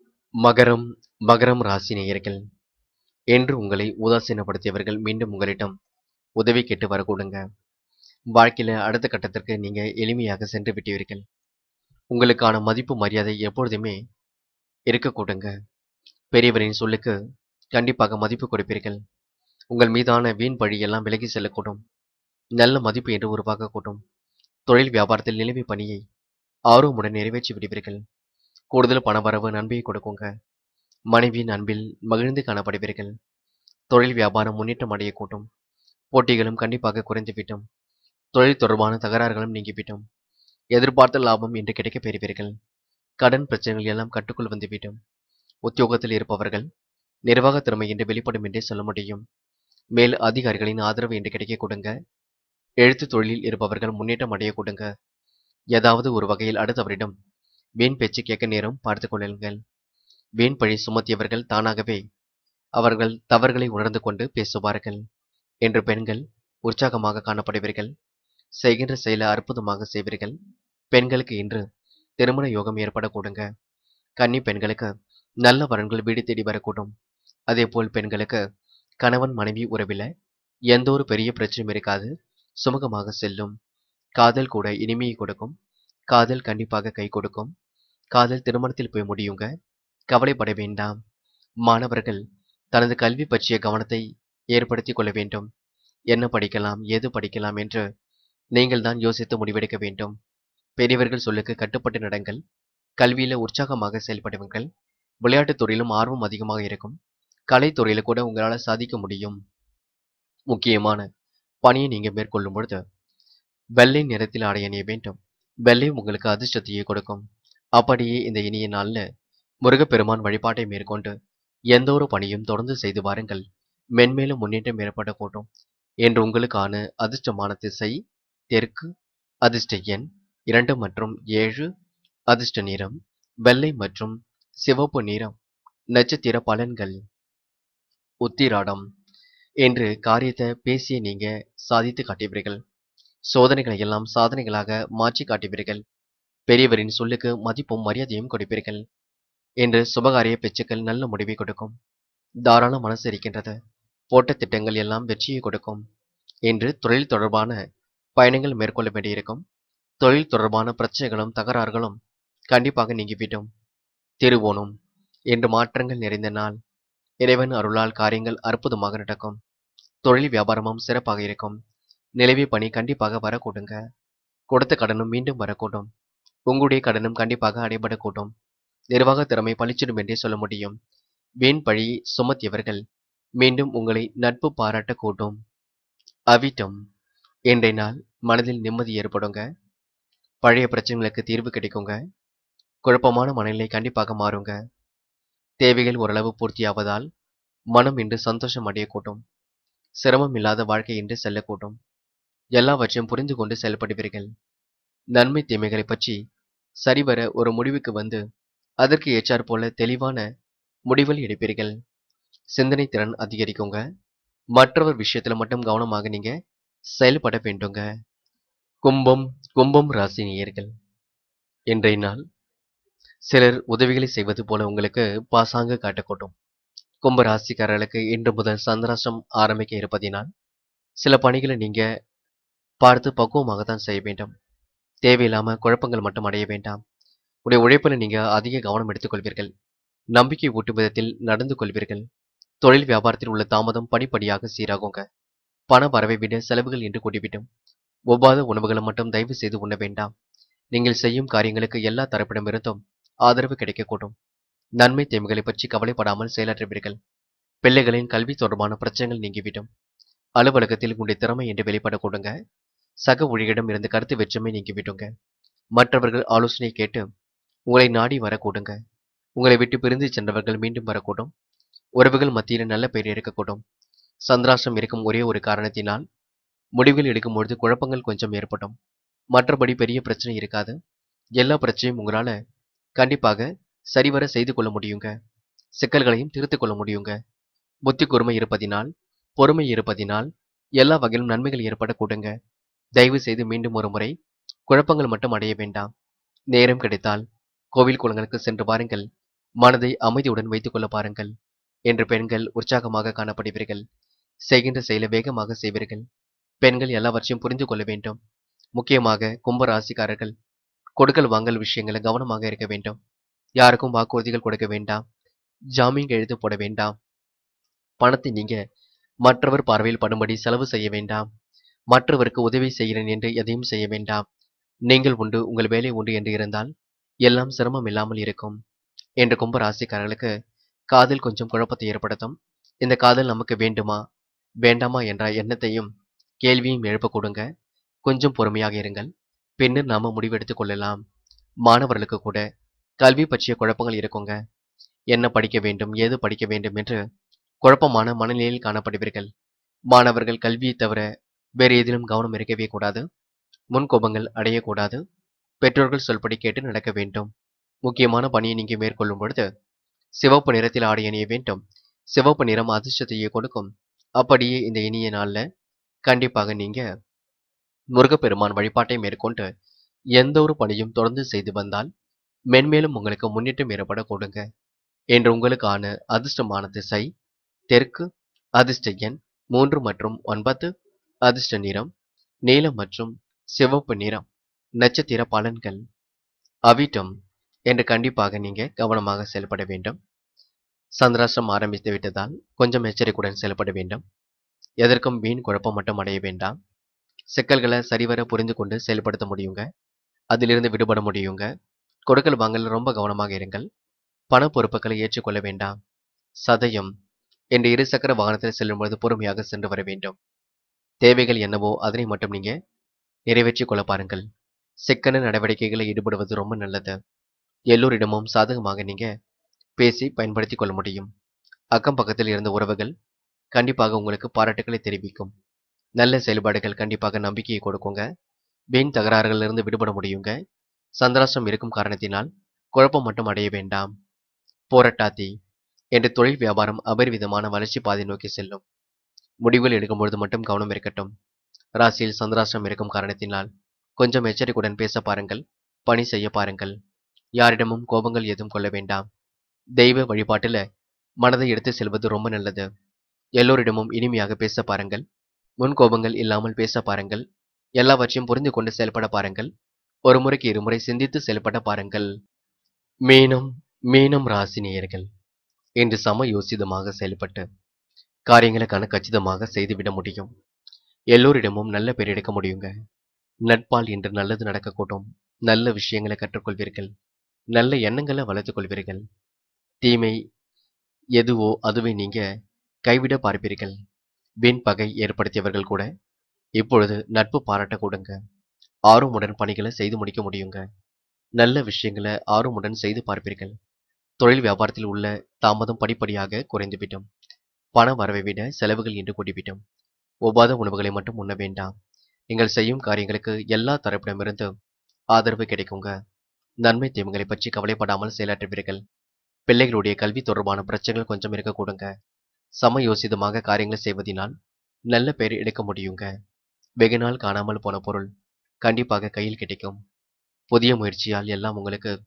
மகரம் மகரம் ராசி நேயர்கள் என்று உங்களை உதாசீனப்படுத்தியவர்கள் மீண்டும் உங்களிடம் உதவி கேட்டு வரக்கூடுங்க வாழ்க்கையில அடுத்த கட்டத்திற்கு நீங்க எளிமையாக சென்று விட்டீர்கள் உங்களுக்கான மதிப்பு மரியாதை எப்பொழுதுமே இருக்கக்கூடுங்க பெரியவரின் சொல்லுக்கு கண்டிப்பாக மதிப்பு கொடுப்பீர்கள் உங்கள் மீதான வீண் பழி எல்லாம் விலகி செல்லக்கூடும் நல்ல மதிப்பு என்று உருவாகக்கூடும் தொழில் வியாபாரத்தில் நிலைமை பணியை ஆர்வமுடன் நிறைவேற்றி விடுவீர்கள் கூடுதல் பணவரவு நன்மையை கொடுக்குங்க மனைவியின் அன்பில் மகிழ்ந்து காணப்படுவீர்கள் தொழில் வியாபாரம் முன்னேற்றம் அடையக்கூடும் போட்டிகளும் கண்டிப்பாக குறைந்துவிட்டும் தொழில் தொடர்பான தகராறுகளும் நீங்கிவிட்டும் எதிர்பார்த்த லாபம் இன்று கிடைக்கப் பெறுவீர்கள் கடன் பிரச்சனைகள் எல்லாம் கட்டுக்குள் வந்துவிடும் உத்தியோகத்தில் இருப்பவர்கள் நிர்வாக திறமை என்று வெளிப்படும் என்றே சொல்ல முடியும் மேல் அதிகாரிகளின் ஆதரவு என்று கிடைக்க கொடுங்க எழுத்து தொழிலில் இருப்பவர்கள் முன்னேற்றம் அடைய கொடுங்க ஏதாவது ஒரு வகையில் அடுத்தவரிடம் வீண் பேச்சு கேட்க நேரம் பார்த்துக் கொள்ளுங்கள் வீண் பழி சுமத்தியவர்கள் தானாகவே அவர்கள் தவறுகளை உணர்ந்து கொண்டு பேசுவார்கள் என்று பெண்கள் உற்சாகமாக காணப்படுவீர்கள் செய்கின்ற செயலை அற்புதமாக செய்வீர்கள் பெண்களுக்கு இன்று திருமண யோகம் ஏற்பட கூடுங்க கன்னி பெண்களுக்கு நல்ல வரன்கள் வீடு தேடி வரக்கூடும் அதேபோல் பெண்களுக்கு கணவன் மனைவி உறவில் எந்த ஒரு பெரிய பிரச்சனையும் இருக்காது சுமூகமாக செல்லும் காதல் கூட இனிமையை கொடுக்கும் காதல் கண்டிப்பாக கை கொடுக்கும் காதல் திருமணத்தில் போய் முடியுங்க கவலைப்பட வேண்டாம் மாணவர்கள் தனது கல்வி பற்றிய கவனத்தை ஏற்படுத்திக் கொள்ள வேண்டும் என்ன படிக்கலாம் ஏது படிக்கலாம் என்று நீங்கள் தான் யோசித்து முடிவெடுக்க வேண்டும் பெரியவர்கள் சொல்லுக்கு கட்டுப்பட்டு நடங்கள் கல்வியில உற்சாகமாக செயல்படுவீர்கள் விளையாட்டுத் துறையிலும் ஆர்வம் அதிகமாக இருக்கும் கலைத்துறையில கூட உங்களால் சாதிக்க முடியும் முக்கியமான பணியை நீங்க மேற்கொள்ளும் பொழுது வெள்ளை நிறத்தில் ஆடை அணிய வேண்டும் வெள்ளை உங்களுக்கு அதிர்ஷ்டத்தையே கொடுக்கும் அப்படியே இந்த இனிய நாள்ல முருகப்பெருமான் வழிபாட்டை மேற்கொண்டு எந்த ஒரு பணியும் தொடர்ந்து செய்து வாருங்கள் மென்மேலும் முன்னேற்றம் ஏற்படக்கூடும் என்று உங்களுக்கான அதிர்ஷ்டமான திசை தெற்கு அதிர்ஷ்ட எண் இரண்டு மற்றும் ஏழு அதிர்ஷ்ட நிறம் வெள்ளை மற்றும் சிவப்பு நிறம் நட்சத்திர பலன்கள் உத்திராடம் என்று காரியத்தை பேசிய நீங்க சாதித்து காட்டுவீர்கள் சோதனைகளை எல்லாம் சாதனைகளாக மாற்றி காட்டுவீர்கள் பெரியவரின் சொல்லுக்கு மதிப்பும் மரியாதையும் கொடுப்பீர்கள் என்று சுபகாரிய பேச்சுக்கள் நல்ல முடிவை கொடுக்கும் தாராள மனசு இருக்கின்றது போட்ட திட்டங்கள் எல்லாம் வெற்றியை கொடுக்கும் என்று தொழில் தொடர்பான பயணங்கள் மேற்கொள்ள வேண்டியிருக்கும் தொழில் தொடர்பான பிரச்சனைகளும் தகராறுகளும் கண்டிப்பாக நீங்கிவிடும் திருவோணம் என்று மாற்றங்கள் நிறைந்த நாள் இறைவன் அருளால் காரியங்கள் அற்புதமாக நடக்கும் தொழில் வியாபாரமும் சிறப்பாக இருக்கும் நிலவி பணி கண்டிப்பாக வரக்கூடுங்க கொடுத்த கடனும் மீண்டும் வரக்கூடும் உங்களுடைய கடனும் கண்டிப்பாக அடைபடக்கூடும் நிர்வாக திறமை பளிச்சிடும் என்றே சொல்ல முடியும் வீண் பழி சுமத்தியவர்கள் மீண்டும் உங்களை நட்பு பாராட்டக்கூடும் அவிட்டம் இன்றைய நாள் மனதில் நிம்மதி ஏற்படுங்க பழைய பிரச்சனைகளுக்கு தீர்வு கிடைக்குங்க குழப்பமான மனநிலை கண்டிப்பாக மாறுங்க தேவைகள் ஓரளவு பூர்த்தியாவதால் மனம் இன்று சந்தோஷம் அடையக்கூடும் சிரமம் இல்லாத வாழ்க்கை இன்று செல்லக்கூடும் எல்லாவற்றையும் புரிந்து கொண்டு செயல்படுவீர்கள் நன்மை தீமைகளை பற்றி சரிவர ஒரு முடிவுக்கு வந்து அதற்கு ஏற்றாற் போல தெளிவான முடிவுகள் எடுப்பீர்கள் சிந்தனை திறன் அதிகரிக்குங்க மற்றவர் விஷயத்துல மட்டும் கவனமாக நீங்க செயல்பட வேண்டுங்க கும்பம் கும்பம் ராசி நேயர்கள் இன்றைய நாள் சிலர் உதவிகளை செய்வது போல உங்களுக்கு பாசாங்கு காட்டக்கூடும் கும்ப ராசிக்காரர்களுக்கு இன்று முதல் சந்திராஷ்டம் ஆரம்பிக்க இருப்பதினால் சில பணிகளை நீங்க பார்த்து பக்குவமாகத்தான் செய்ய வேண்டும் தேவையில்லாம குழப்பங்கள் மட்டும் அடைய வேண்டாம் உடைய உழைப்பில் நீங்க அதிக கவனம் எடுத்துக்கொள்வீர்கள் நம்பிக்கை ஊட்டும் விதத்தில் நடந்து கொள்வீர்கள் தொழில் வியாபாரத்தில் உள்ள தாமதம் படிப்படியாக சீராகுங்க பண வரவை விட செலவுகள் என்று கூட்டிவிடும் ஒவ்வாத உணவுகளை மட்டும் தயவு செய்து உண்ண வேண்டாம் நீங்கள் செய்யும் காரியங்களுக்கு எல்லா தரப்பிடமிருந்தும் ஆதரவு கிடைக்கக்கூடும் நன்மை தீமைகளை பற்றி கவலைப்படாமல் செயலாற்றுவீர்கள் பிள்ளைகளின் கல்வி தொடர்பான பிரச்சனைகள் நீங்கிவிடும் அலுவலகத்தில் உங்களுடைய திறமை என்று வெளிப்பட கொடுங்க சக ஊழியரிடம் இருந்து கருத்து வெற்றுமை நீங்கிவிடுங்க மற்றவர்கள் ஆலோசனை கேட்டு உங்களை நாடி வரக்கூடுங்க உங்களை விட்டு பிரிந்து சென்றவர்கள் மீண்டும் வரக்கூடும் உறவுகள் மத்தியில் நல்ல பெயர் இருக்கக்கூடும் சந்திராஷ்டம் இருக்கும் ஒரே ஒரு காரணத்தினால் முடிவுகள் எடுக்கும் பொழுது குழப்பங்கள் கொஞ்சம் ஏற்படும் மற்றபடி பெரிய பிரச்சனை இருக்காது எல்லா பிரச்சனையும் உங்களால கண்டிப்பாக சரிவர செய்து கொள்ள முடியுங்க சிக்கல்களையும் திருத்திக் கொள்ள முடியுங்க புத்தி கூர்மை இருப்பதினால் பொறுமை இருப்பதினால் எல்லா வகையிலும் நன்மைகள் ஏற்பட கூடுங்க தயவு செய்து மீண்டும் ஒரு முறை குழப்பங்கள் மட்டும் அடைய வேண்டாம் நேரம் கிடைத்தால் கோவில் குளங்களுக்கு சென்று பாருங்கள் மனதை அமைதியுடன் வைத்துக் கொள்ள பாருங்கள் என்று பெண்கள் உற்சாகமாக காணப்படுவீர்கள் செய்கின்ற செயலை வேகமாக செய்வீர்கள் பெண்கள் எல்லாவற்றையும் புரிந்து கொள்ள வேண்டும் முக்கியமாக கும்ப ராசிக்காரர்கள் கொடுக்கல் வாங்கல் விஷயங்களை கவனமாக இருக்க வேண்டும் யாருக்கும் வாக்குறுதிகள் கொடுக்க வேண்டாம் ஜாமீன் எழுத்து போட வேண்டாம் பணத்தை நீங்க மற்றவர் பார்வையில் படும்படி செலவு செய்ய வேண்டாம் மற்றவருக்கு உதவி செய்கிறேன் என்று எதையும் செய்ய வேண்டாம் நீங்கள் உண்டு உங்கள் வேலை உண்டு என்று இருந்தால் எல்லாம் சிரமம் இல்லாமல் இருக்கும் என்று கும்ப ராசிக்காரர்களுக்கு காதல் கொஞ்சம் குழப்பத்தை ஏற்படுத்தும் இந்த காதல் நமக்கு வேண்டுமா வேண்டாமா என்ற எண்ணத்தையும் கேள்வியும் எழுப்ப கொடுங்க கொஞ்சம் பொறுமையாக இருங்கள் பின்னர் நாம முடிவெடுத்துக் கொள்ளலாம் மாணவர்களுக்கு கூட கல்வி பற்றிய குழப்பங்கள் இருக்குங்க என்ன படிக்க வேண்டும் ஏது படிக்க வேண்டும் என்று குழப்பமான மனநிலையில் காணப்படுவீர்கள் மாணவர்கள் கல்வியை தவிர வேறு எதிலும் கவனம் இருக்கவே கூடாது முன்கோபங்கள் அடையக்கூடாது பெற்றோர்கள் சொல்படி கேட்டு நடக்க வேண்டும் முக்கியமான பணியை நீங்க மேற்கொள்ளும் பொழுது சிவப்பு நிறத்தில் ஆடை அணிய வேண்டும் சிவப்பு நிறம் அதிர்ஷ்டத்தையே கொடுக்கும் அப்படியே இந்த இனிய நாள்ல கண்டிப்பாக நீங்க முருகப்பெருமான் வழிபாட்டை மேற்கொண்டு எந்த ஒரு பணியும் தொடர்ந்து செய்து வந்தால் மென்மேலும் உங்களுக்கு முன்னேற்றம் ஏற்பட கொடுங்க என்று உங்களுக்கான அதிர்ஷ்டமான திசை தெற்கு அதிர்ஷ்ட எண் மூன்று மற்றும் ஒன்பது அதிர்ஷ்ட நிறம் நீலம் மற்றும் சிவப்பு நிறம் நட்சத்திர பலன்கள் அவிட்டம் என்று கண்டிப்பாக நீங்க கவனமாக செயல்பட வேண்டும் சந்திராஷ்டிரம் ஆரம்பித்து விட்டதால் கொஞ்சம் எச்சரிக்கையுடன் செயல்பட வேண்டும் எதற்கும் வீண் குழப்பம் மட்டும் அடைய வேண்டாம் சிக்கல்களை சரிவர புரிந்து கொண்டு செயல்படுத்த முடியுங்க அதிலிருந்து விடுபட முடியுங்க கொடுக்கல் வாங்கல் ரொம்ப கவனமாக இருங்கள் பண பொறுப்புகளை ஏற்றுக்கொள்ள வேண்டாம் சதயம் என்று இருசக்கர வாகனத்தில் செல்லும் பொழுது பொறுமையாக சென்று வர வேண்டும் தேவைகள் என்னவோ அதனை மட்டும் நீங்க நிறைவேற்றிக் கொள்ள பாருங்கள் சிக்கன நடவடிக்கைகளை ஈடுபடுவது ரொம்ப நல்லது எல்லோரிடமும் சாதகமாக நீங்க பேசி பயன்படுத்திக் கொள்ள முடியும் அக்கம் பக்கத்தில் இருந்த உறவுகள் கண்டிப்பாக உங்களுக்கு பாராட்டுக்களை தெரிவிக்கும் நல்ல செயல்பாடுகள் கண்டிப்பாக நம்பிக்கையை கொடுக்குங்க வீண் தகராறுகளிலிருந்து விடுபட முடியுங்க சந்திராஷ்டிரம் இருக்கும் காரணத்தினால் குழப்பம் மட்டும் அடைய வேண்டாம் போராட்டாத்தி என்று தொழில் வியாபாரம் அபரிவிதமான வளர்ச்சி பாதை நோக்கி செல்லும் முடிவுகள் எடுக்கும் பொழுது மட்டும் கவனம் இருக்கட்டும் ராசியில் சந்திராஷ்டிரம் இருக்கும் காரணத்தினால் கொஞ்சம் எச்சரிக்கையுடன் பேச பாருங்கள் பணி செய்ய பாருங்கள் யாரிடமும் கோபங்கள் எதுவும் கொள்ள வேண்டாம் தெய்வ வழிபாட்டுல மனதை எடுத்து செல்வது ரொம்ப நல்லது எல்லோரிடமும் இனிமையாக பேச பாருங்கள் முன் கோபங்கள் இல்லாமல் பேச பாருங்கள் எல்லாவற்றையும் புரிந்து கொண்டு செயல்பட பாருங்கள் ஒரு முறைக்கு இருமுறை சிந்தித்து செயல்பட பாருங்கள் மீனம் மீனம் ராசி நேயர்கள் இன்று சம யோசிதமாக செயல்பட்டு காரியங்களை கண கச்சிதமாக செய்துவிட முடியும் எல்லோரிடமும் நல்ல பேர் எடுக்க முடியுங்க நட்பால் இன்று நல்லது நடக்கக்கூடும் நல்ல விஷயங்களை கற்றுக்கொள்வீர்கள் நல்ல எண்ணங்களை வளர்த்துக் கொள்வீர்கள் தீமை எதுவோ அதுவை நீங்க கைவிட பார்ப்பீர்கள் வீண் பகை ஏற்படுத்தியவர்கள் கூட இப்பொழுது நட்பு பாராட்ட கொடுங்க ஆர்வமுடன் பணிகளை செய்து முடிக்க முடியுங்க நல்ல விஷயங்களை ஆர்வமுடன் செய்து பார்ப்பீர்கள் தொழில் வியாபாரத்தில் உள்ள தாமதம் படிப்படியாக குறைந்துவிடும் பண வரவை விட செலவுகள் என்று கூட்டிவிடும் ஒவ்வாத உணவுகளை மட்டும் உண்ண வேண்டாம் நீங்கள் செய்யும் காரியங்களுக்கு எல்லா தரப்பிடமிருந்து ஆதரவு கிடைக்குங்க நன்மை தீமைகளை பற்றி கவலைப்படாமல் செயலாற்றுவீர்கள் பிள்ளைகளுடைய கல்வி தொடர்பான பிரச்சனைகள் கொஞ்சம் இருக்க கொடுங்க சம யோசிதமாக காரியங்களை செய்வதினால் நல்ல பெயர் எடுக்க முடியுங்க வெகு நாள் காணாமல் போன பொருள் கண்டிப்பாக கையில் கிடைக்கும் புதிய முயற்சியால் எல்லாம் உங்களுக்கு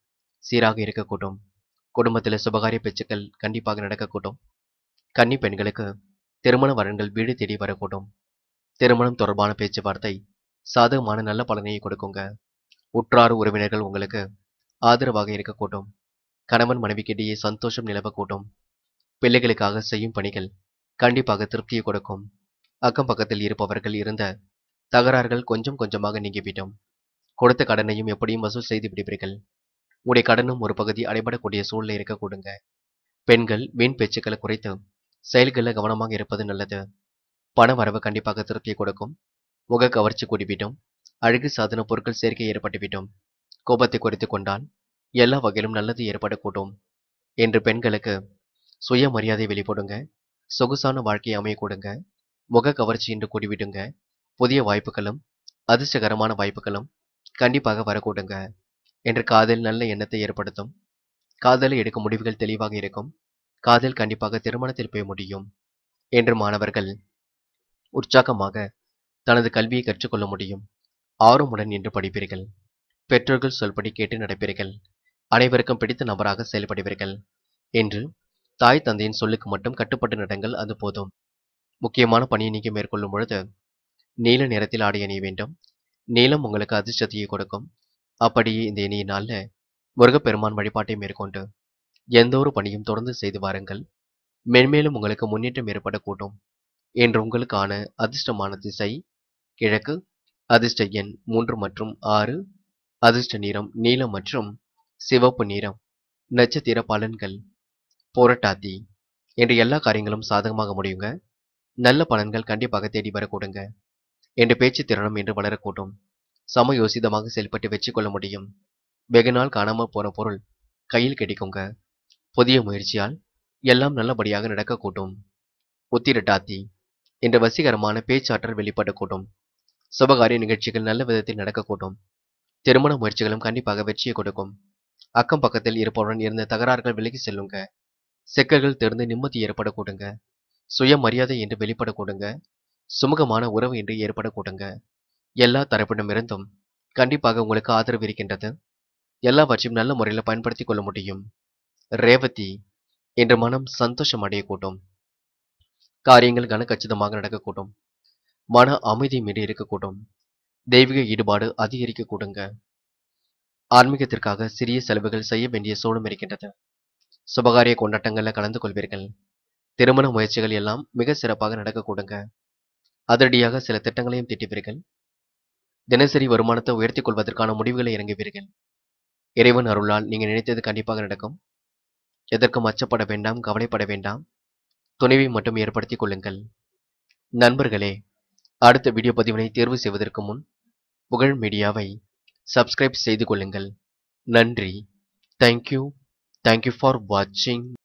சீராக இருக்கக்கூடும் குடும்பத்தில் சுபகாரிய பேச்சுக்கள் கண்டிப்பாக நடக்கக்கூடும் கன்னி பெண்களுக்கு திருமண வரன்கள் வீடு தேடி வரக்கூடும் திருமணம் தொடர்பான பேச்சுவார்த்தை சாதகமான நல்ல பலனையை கொடுக்குங்க உற்றார் உறவினர்கள் உங்களுக்கு ஆதரவாக இருக்கக்கூடும் கணவன் மனைவிக்கிடையே சந்தோஷம் நிலவக்கூடும் பிள்ளைகளுக்காக செய்யும் பணிகள் கண்டிப்பாக திருப்தியை கொடுக்கும் அக்கம் பக்கத்தில் இருப்பவர்கள் இருந்த தகராறுகள் கொஞ்சம் கொஞ்சமாக நீங்கிவிடும் கொடுத்த கடனையும் எப்படியும் வசூல் செய்து விடுவீர்கள் உடைய கடனும் ஒரு பகுதி அடைபடக்கூடிய சூழ்நிலை இருக்க கொடுங்க பெண்கள் வீண் பேச்சுக்களை குறைத்து செயல்களில் கவனமாக இருப்பது நல்லது பண வரவு கண்டிப்பாக திருப்தியை கொடுக்கும் முக கவர்ச்சி கூடிவிடும் அழகு சாதன பொருட்கள் சேர்க்கை ஏற்பட்டுவிடும் கோபத்தை குறைத்து கொண்டால் எல்லா வகையிலும் நல்லது ஏற்படக்கூடும் என்று பெண்களுக்கு சுயமரியாதை வெளிப்படுங்க சொகுசான வாழ்க்கையை அமைய கொடுங்க முக கவர்ச்சி என்று கூடிவிடுங்க புதிய வாய்ப்புகளும் அதிர்ஷ்டகரமான வாய்ப்புகளும் கண்டிப்பாக வரக்கூடுங்க என்று காதல் நல்ல எண்ணத்தை ஏற்படுத்தும் காதலை எடுக்கும் முடிவுகள் தெளிவாக இருக்கும் காதல் கண்டிப்பாக திருமணத்தில் போய் முடியும் என்று மாணவர்கள் உற்சாகமாக தனது கல்வியை கற்றுக்கொள்ள முடியும் ஆர்வமுடன் என்று படிப்பீர்கள் பெற்றோர்கள் சொல்படி கேட்டு நடப்பீர்கள் அனைவருக்கும் பிடித்த நபராக செயல்படுவீர்கள் என்று தாய் தந்தையின் சொல்லுக்கு மட்டும் கட்டுப்பட்டு நடங்கள் அது போதும் முக்கியமான பணியை நீங்க மேற்கொள்ளும் பொழுது நீல நிறத்தில் ஆடை அணிய வேண்டும் நீலம் உங்களுக்கு அதிர்ஷ்டத்தையே கொடுக்கும் அப்படியே இந்த இனிய நாள்ல முருகப்பெருமான் வழிபாட்டை மேற்கொண்டு எந்த ஒரு பணியும் தொடர்ந்து செய்து வாருங்கள் மென்மேலும் உங்களுக்கு முன்னேற்றம் ஏற்படக்கூடும் என்று உங்களுக்கான அதிர்ஷ்டமான திசை கிழக்கு அதிர்ஷ்ட எண் மூன்று மற்றும் ஆறு அதிர்ஷ்ட நிறம் நீலம் மற்றும் சிவப்பு நிறம் நட்சத்திர பலன்கள் போராட்டாத்தி என்று எல்லா காரியங்களும் சாதகமாக முடியுங்க நல்ல பலன்கள் கண்டிப்பாக தேடி வரக்கூடுங்க என்று பேச்சு திறனும் என்று வளரக்கூடும் சமயோசிதமாக செயல்பட்டு வெற்றி கொள்ள முடியும் வெகு நாள் காணாமல் போன பொருள் கையில் கிடைக்குங்க புதிய முயற்சியால் எல்லாம் நல்லபடியாக நடக்கக்கூடும் உத்திரட்டாத்தி என்ற வசீகரமான பேச்சாற்றல் வெளிப்படக்கூடும் சுபகாரிய நிகழ்ச்சிகள் நல்ல விதத்தில் நடக்கக்கூடும் திருமண முயற்சிகளும் கண்டிப்பாக வெற்றியை கொடுக்கும் அக்கம் பக்கத்தில் இருப்பவருடன் இருந்த தகராறுகள் விலகி செல்லுங்க சிக்கல்கள் தெரிந்து நிம்மதி ஏற்படக்கூடுங்க சுயமரியாதை என்று வெளிப்படக்கூடுங்க சுமூகமான உறவு என்று ஏற்படக்கூடுங்க எல்லா தரப்பிடமிருந்தும் கண்டிப்பாக உங்களுக்கு ஆதரவு இருக்கின்றது எல்லாவற்றையும் நல்ல முறையில் பயன்படுத்திக் கொள்ள முடியும் ரேவதி என்ற மனம் சந்தோஷம் அடையக்கூடும் காரியங்கள் கனக்கச்சிதமாக நடக்கக்கூடும் மன அமைதி மீது இருக்கக்கூடும் தெய்வீக ஈடுபாடு அதிகரிக்கக்கூடுங்க ஆன்மீகத்திற்காக சிறிய செலவுகள் செய்ய வேண்டிய சூழலும் இருக்கின்றது சுபகாரிய கொண்டாட்டங்களில் கலந்து கொள்வீர்கள் திருமண முயற்சிகள் எல்லாம் மிக சிறப்பாக நடக்கக்கூடுங்க அதிரடியாக சில திட்டங்களையும் திட்டுவீர்கள் தினசரி வருமானத்தை உயர்த்திக் கொள்வதற்கான முடிவுகளை இறங்குவீர்கள் இறைவன் அருளால் நீங்கள் நினைத்தது கண்டிப்பாக நடக்கும் எதற்கும் அச்சப்பட வேண்டாம் கவலைப்பட வேண்டாம் துணைவை மட்டும் ஏற்படுத்திக் கொள்ளுங்கள் நண்பர்களே அடுத்த வீடியோ பதிவினை தேர்வு செய்வதற்கு முன் புகழ் மீடியாவை சப்ஸ்கிரைப் செய்து கொள்ளுங்கள் நன்றி தேங்க்யூ தேங்க்யூ ஃபார் வாட்சிங்